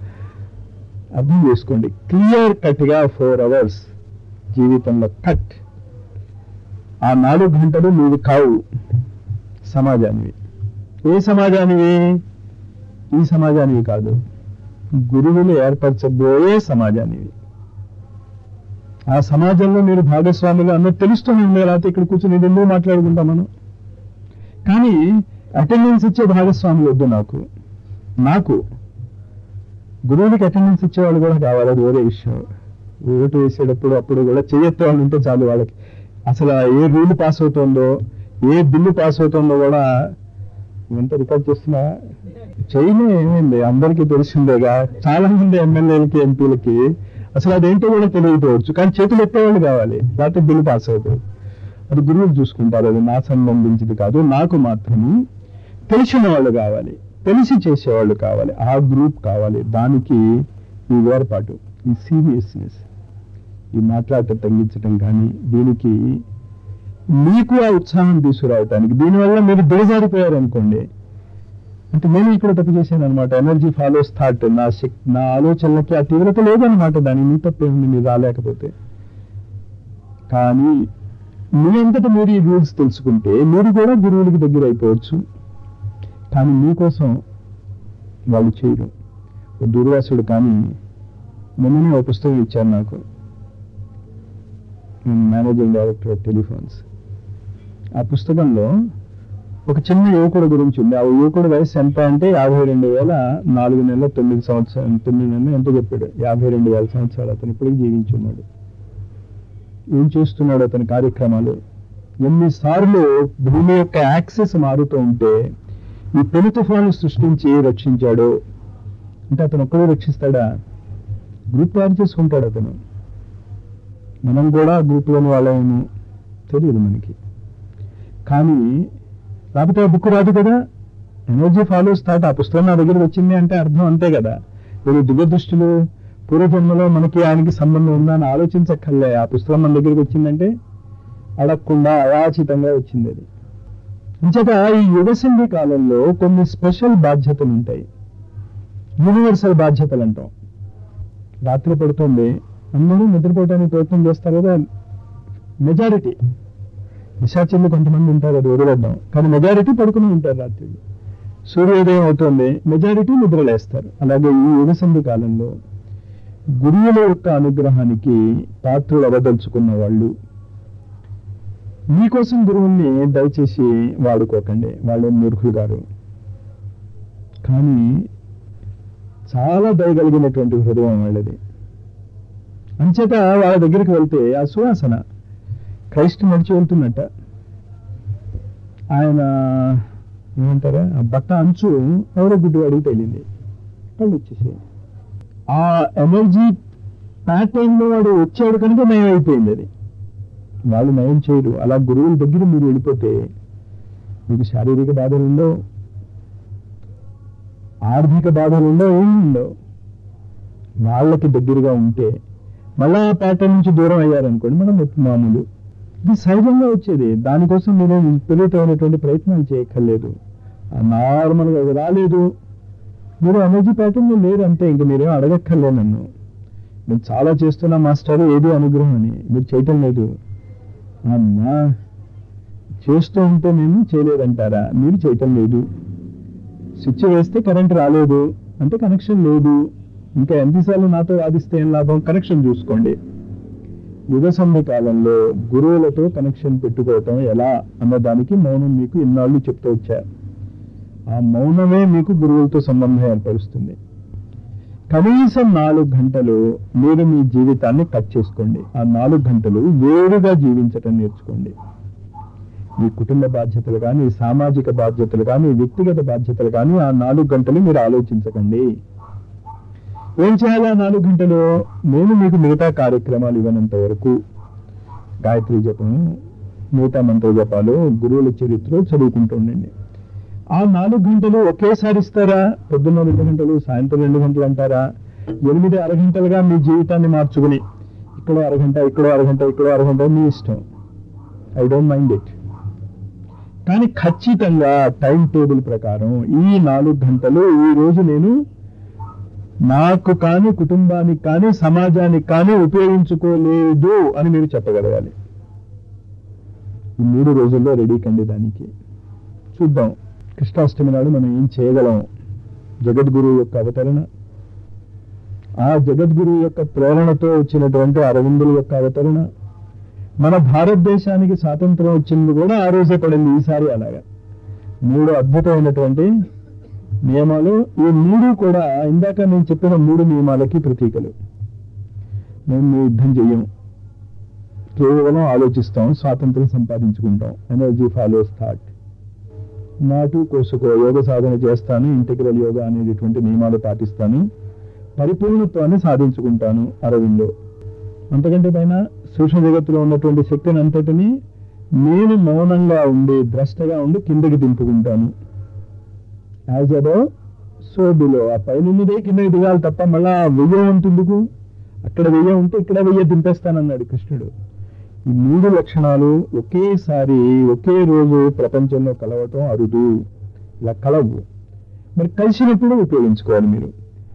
అర్థం చేసుకోండి క్లియర్ కట్గా ఫోర్ అవర్స్ జీవితంలో కట్ ఆ నాలుగు గంటలు నీవి కావు సమాజానివి ఏ సమాజానివి ఈ సమాజానివి కాదు గురువులు ఏర్పరచబోయే సమాజానివి ఆ సమాజంలో మీరు భాగస్వాములు అన్నది తెలుస్తూనే ఉంది లేకపోతే ఇక్కడ కూర్చొని ఇది ఎందుకు మాట్లాడుకుంటాం మనం కానీ అటెండెన్స్ ఇచ్చే భాగస్వాములు వద్దు నాకు నాకు గురువులకి అటెండెన్స్ ఇచ్చేవాళ్ళు కూడా కావాలి అది వేరే విషయం ఓటు వేసేటప్పుడు అప్పుడు కూడా చేయెత్తే వాళ్ళు ఉంటే చాలు వాళ్ళకి అసలు ఆ ఏ రూల్ పాస్ అవుతుందో ఏ బిల్లు పాస్ అవుతుందో కూడా ఎంత రికార్డ్ చేస్తున్నా చైనా ఏమైంది అందరికీ తెలిసిందేగా చాలా మంది ఎమ్మెల్యేలకి ఎంపీలకి అసలు అదేంటో కూడా తెలియకపోవచ్చు కానీ చేతులు ఎత్తేవాళ్ళు కావాలి లేకపోతే బిల్లు పాస్ అవుతుంది అది గురువులు చూసుకుంటారు అది నా సంబంధించింది కాదు నాకు మాత్రము తెలిసిన వాళ్ళు కావాలి తెలిసి చేసేవాళ్ళు కావాలి ఆ గ్రూప్ కావాలి దానికి ఈ వేర్పాటు ఈ సీరియస్నెస్ ఈ మాట్లాడటం తగ్గించడం కానీ దీనికి మీకు ఆ ఉత్సాహం తీసుకురావటానికి దీనివల్ల మీరు దిగజారిపోయారు అనుకోండి అంటే నేను ఇక్కడ తప్పు చేశాను అనమాట ఎనర్జీ ఫాలోస్ థాట్ నా శక్ నా ఆలోచనలకి ఆ తీవ్రత లేదనమాట దాని మీ తప్పేముంది మీరు రాలేకపోతే కానీ మీ అంతటా మీరు ఈ రూల్స్ తెలుసుకుంటే మీరు కూడా గురువులకి దగ్గర అయిపోవచ్చు కానీ మీకోసం వాళ్ళు చేయరు ఓ దుర్వాసుడు కానీ మొన్ననే ఒక పుస్తకం ఇచ్చారు నాకు మేనేజింగ్ డైరెక్టర్ ఆఫ్ టెలిఫోన్స్ ఆ పుస్తకంలో ఒక చిన్న యువకుడు గురించి ఉంది ఆ యువకుడు వయసు ఎంత అంటే యాభై రెండు వేల నాలుగు నెలల తొమ్మిది సంవత్సరాలు తొమ్మిది నెలలు ఎంత చెప్పాడు యాభై రెండు వేల సంవత్సరాలు అతను ఇప్పటికి జీవించున్నాడు ఏం చేస్తున్నాడు అతని కార్యక్రమాలు ఎన్నిసార్లు భూమి యొక్క యాక్సెస్ మారుతూ ఉంటే ఈ పెను తుఫాను సృష్టించి రక్షించాడు అంటే అతను ఒక్కడే రక్షిస్తాడా గ్రూప్ తయారు చేసుకుంటాడు అతను మనం కూడా గ్రూప్లోని వాళ్ళము తెలియదు మనకి కానీ లేకపోతే ఆ బుక్ రాదు కదా ఎనర్జీ ఫాలోస్ థాట్ ఆ పుస్తకం నా దగ్గరికి వచ్చింది అంటే అర్థం అంతే కదా మీరు దివ్య దృష్టిలో పూర్వజన్మలో మనకి ఆయనకి సంబంధం ఉందా అని ఆలోచించక్కర్లే ఆ పుస్తకం మన దగ్గరికి వచ్చిందంటే అడగకుండా అయాచితంగా వచ్చింది అది అంచేత ఈ యుగసింధి కాలంలో కొన్ని స్పెషల్ బాధ్యతలు ఉంటాయి యూనివర్సల్ బాధ్యతలు అంటాం రాత్రి పడుతుంది అందరూ నిద్రపోవడానికి ప్రయత్నం చేస్తారు కదా మెజారిటీ నిశాచర్లు కొంతమంది ఉంటారు అది వదిలేద్దాం కానీ మెజారిటీ పడుకుని ఉంటారు రాత్రి సూర్యోదయం అవుతుంది మెజారిటీ నిద్రలేస్తారు అలాగే ఈ యుగసంధి కాలంలో గురువుల యొక్క అనుగ్రహానికి పాత్రలు అవదలుచుకున్న వాళ్ళు మీకోసం గురువుల్ని దయచేసి వాడుకోకండి వాళ్ళే మూర్ఖులు గారు కానీ చాలా దయగలిగినటువంటి హృదయం వాళ్ళది అంచేత వాళ్ళ దగ్గరికి వెళ్తే ఆ సువాసన క్రైస్ట్ నడిచి వెళ్తున్నట్ట ఆయన ఏమంటారా ఆ బట్ట అంచు ఎవరో గుడ్డివాడికి తేలింది కళ్ళు వచ్చేసి ఆ ఎనర్జీ ప్యాటర్న్ లో వాడు వచ్చాడు కనుక నయం అయిపోయింది అది వాళ్ళు నయం చేయరు అలా గురువుల దగ్గర మీరు వెళ్ళిపోతే మీకు శారీరక బాధలు ఉండవు ఆర్థిక బాధలు ఉండవు ఏమి ఉండవు వాళ్ళకి దగ్గరగా ఉంటే మళ్ళా ఆ ప్యాటర్న్ నుంచి దూరం అయ్యారనుకోండి మనం మామూలు ఇది సహజంగా వచ్చేది దానికోసం మీరు విపరీతమైనటువంటి ప్రయత్నాలు చేయక్కర్లేదు నార్మల్గా రాలేదు మీరు ఎనర్జీ ప్యాటర్న్ లేరు అంతే ఇంక మీరేం అడగక్కర్లే నన్ను నేను చాలా చేస్తున్నా మాస్టర్ ఏది అనుగ్రహం అని మీరు చేయటం లేదు అమ్మా చేస్తూ ఉంటే నేను చేయలేదంటారా మీరు చేయటం లేదు స్విచ్ వేస్తే కరెంట్ రాలేదు అంటే కనెక్షన్ లేదు ఇంకా ఎంతసార్లు నాతో వాదిస్తే ఏం లాభం కనెక్షన్ చూసుకోండి యుగ సంధి కాలంలో గురువులతో కనెక్షన్ పెట్టుకోవటం ఎలా అన్నదానికి మౌనం మీకు ఇన్నాళ్ళు చెప్తూ వచ్చా ఆ మౌనమే మీకు గురువులతో సంబంధం ఏర్పరుస్తుంది కనీసం నాలుగు గంటలు మీరు మీ జీవితాన్ని కట్ చేసుకోండి ఆ నాలుగు గంటలు వేరుగా జీవించటం నేర్చుకోండి మీ కుటుంబ బాధ్యతలు కానీ సామాజిక బాధ్యతలు కానీ వ్యక్తిగత బాధ్యతలు కానీ ఆ నాలుగు గంటలు మీరు ఆలోచించకండి ఏం చేయాలి ఆ నాలుగు గంటలు నేను మీకు మిగతా కార్యక్రమాలు ఇవ్వనంత వరకు గాయత్రి జపం మిగతా మంత్ర జపాలు గురువుల చరిత్ర చదువుకుంటూ ఉండండి ఆ నాలుగు గంటలు ఒకేసారి ఇస్తారా పొద్దున్న రెండు గంటలు సాయంత్రం రెండు గంటలు అంటారా ఎనిమిది అరగంటలుగా మీ జీవితాన్ని మార్చుకుని ఇక్కడో అరగంట ఇక్కడో అరగంట ఇక్కడో అరగంట మీ ఇష్టం ఐ డోంట్ మైండ్ ఇట్ కానీ ఖచ్చితంగా టైం టేబుల్ ప్రకారం ఈ నాలుగు గంటలు ఈ రోజు నేను నాకు కానీ కుటుంబానికి కానీ సమాజానికి కానీ ఉపయోగించుకోలేదు అని మీరు చెప్పగలగాలి ఈ మూడు రోజుల్లో రెడీ కండి దానికి చూద్దాం కృష్ణాష్టమి నాడు మనం ఏం చేయగలం జగద్గురువు యొక్క అవతరణ ఆ జగద్గురువు యొక్క ప్రేరణతో వచ్చినటువంటి అరవిందుల యొక్క అవతరణ మన భారతదేశానికి స్వాతంత్రం వచ్చింది కూడా ఆ రోజే పడింది ఈసారి అలాగా మూడు అద్భుతమైనటువంటి నియమాలు ఈ మూడు కూడా ఇందాక నేను చెప్పిన మూడు నియమాలకి ప్రతీకలు మేము యుద్ధం చెయ్యం కేవలం ఆలోచిస్తాం స్వాతంత్రం సంపాదించుకుంటాం ఎనర్జీ ఫాలోస్ థాట్ నాటు కోసుకో యోగ సాధన చేస్తాను ఇంటిగ్రల్ యోగా అనేటటువంటి నియమాలు పాటిస్తాను పరిపూర్ణత్వాన్ని సాధించుకుంటాను అరవిందో అంతకంటే పైన సూక్ష్మ జగత్తులో ఉన్నటువంటి శక్తిని అంతటిని నేను మౌనంగా ఉండి ద్రష్టగా ఉండి కిందకి దింపుకుంటాను యాజ్ అబో సో బిలో ఆ పైనున్నదే కిందకి దిగాలి తప్ప మళ్ళా వెయ్య ఉంటుందుకు అక్కడ వెయ్య ఉంటే ఇక్కడ వెయ్య దింపేస్తానన్నాడు కృష్ణుడు ఈ మూడు లక్షణాలు ఒకేసారి ఒకే రోజు ప్రపంచంలో కలవటం అరుదు ఇలా కలవు మరి కలిసినప్పుడు ఉపయోగించుకోవాలి మీరు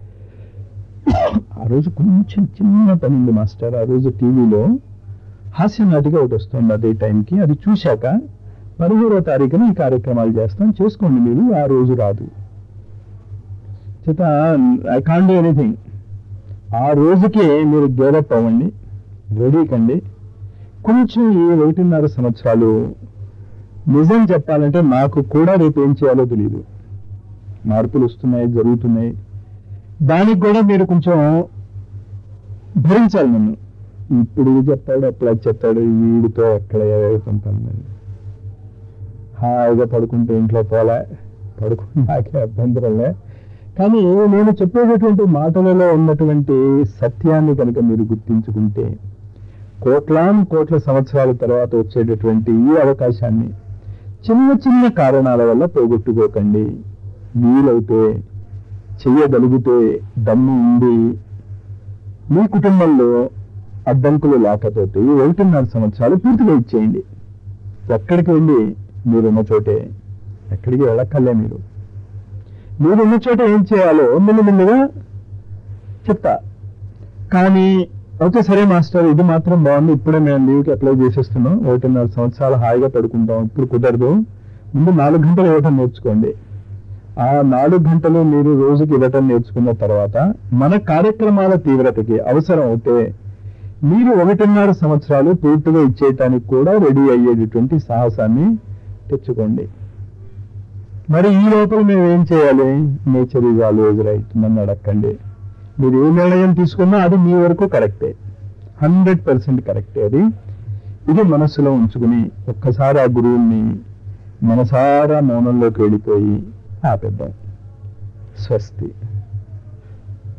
ఆ రోజు కొంచెం చిన్న పని ఉంది మాస్టర్ ఆ రోజు టీవీలో హాస్య నాటిక ఒకటి వస్తుంది అదే టైంకి అది చూశాక పదిహేడో తారీఖున ఈ కార్యక్రమాలు చేస్తాం చేసుకోండి మీరు ఆ రోజు రాదు చేత ఐ కాన్ డూ ఎనీథింగ్ ఆ రోజుకి మీరు గేరప్ అవ్వండి రెడీ కండి కొంచెం ఈ ఒకటిన్నర సంవత్సరాలు నిజం చెప్పాలంటే నాకు కూడా రేపు ఏం చేయాలో తెలియదు మార్పులు వస్తున్నాయి జరుగుతున్నాయి దానికి కూడా మీరు కొంచెం భరించాలి నన్ను ఇప్పుడు ఇది చెప్తాడు అప్పుడు అది చెప్తాడు వీడితో ఎక్కడ ఏదైతుంటాను హాయిగా పడుకుంటే ఇంట్లో పోలే పడుకుని నాకే అభ్యంతరంలే కానీ నేను చెప్పేటటువంటి మాటలలో ఉన్నటువంటి సత్యాన్ని కనుక మీరు గుర్తించుకుంటే కోట్లాను కోట్ల సంవత్సరాల తర్వాత వచ్చేటటువంటి ఈ అవకాశాన్ని చిన్న చిన్న కారణాల వల్ల పోగొట్టుకోకండి వీలైతే చెయ్యగలిగితే దమ్ము ఉండి మీ కుటుంబంలో అడ్డంకులు లేకపోతే ఈ ఒకటిన్నర సంవత్సరాలు పూర్తిగా ఇచ్చేయండి ఎక్కడికి వెళ్ళి మీరున్న చోటే ఎక్కడికి వెళ్ళక్కర్లే మీరు మీరున్న చోట ఏం చేయాలో మెల్లిమెల్లిగా చెప్తా కానీ ఓకే సరే మాస్టర్ ఇది మాత్రం బాగుంది ఇప్పుడే మేము లీవ్కి అప్లై చేసేస్తున్నాం ఒకటిన్నర సంవత్సరాలు హాయిగా పడుకుంటాం ఇప్పుడు కుదరదు ముందు నాలుగు గంటలు ఇవ్వటం నేర్చుకోండి ఆ నాలుగు గంటలు మీరు రోజుకి ఇవ్వటం నేర్చుకున్న తర్వాత మన కార్యక్రమాల తీవ్రతకి అవసరం అవుతే మీరు ఒకటిన్నర సంవత్సరాలు పూర్తిగా ఇచ్చేయటానికి కూడా రెడీ అయ్యేటటువంటి సాహసాన్ని తెచ్చుకోండి మరి ఈ లోపల మేము ఏం చేయాలి నేచర్ ఈజ్ ఆల్వేజ్ రైట్ నన్ను అడగండి మీరు ఏ నిర్ణయం తీసుకున్నా అది మీ వరకు కరెక్టే హండ్రెడ్ పర్సెంట్ కరెక్టే అది ఇది మనస్సులో ఉంచుకుని ఒక్కసారి ఆ గురువుని మనసారా మౌనంలోకి వెళ్ళిపోయి ఆపేద్దాం స్వస్తి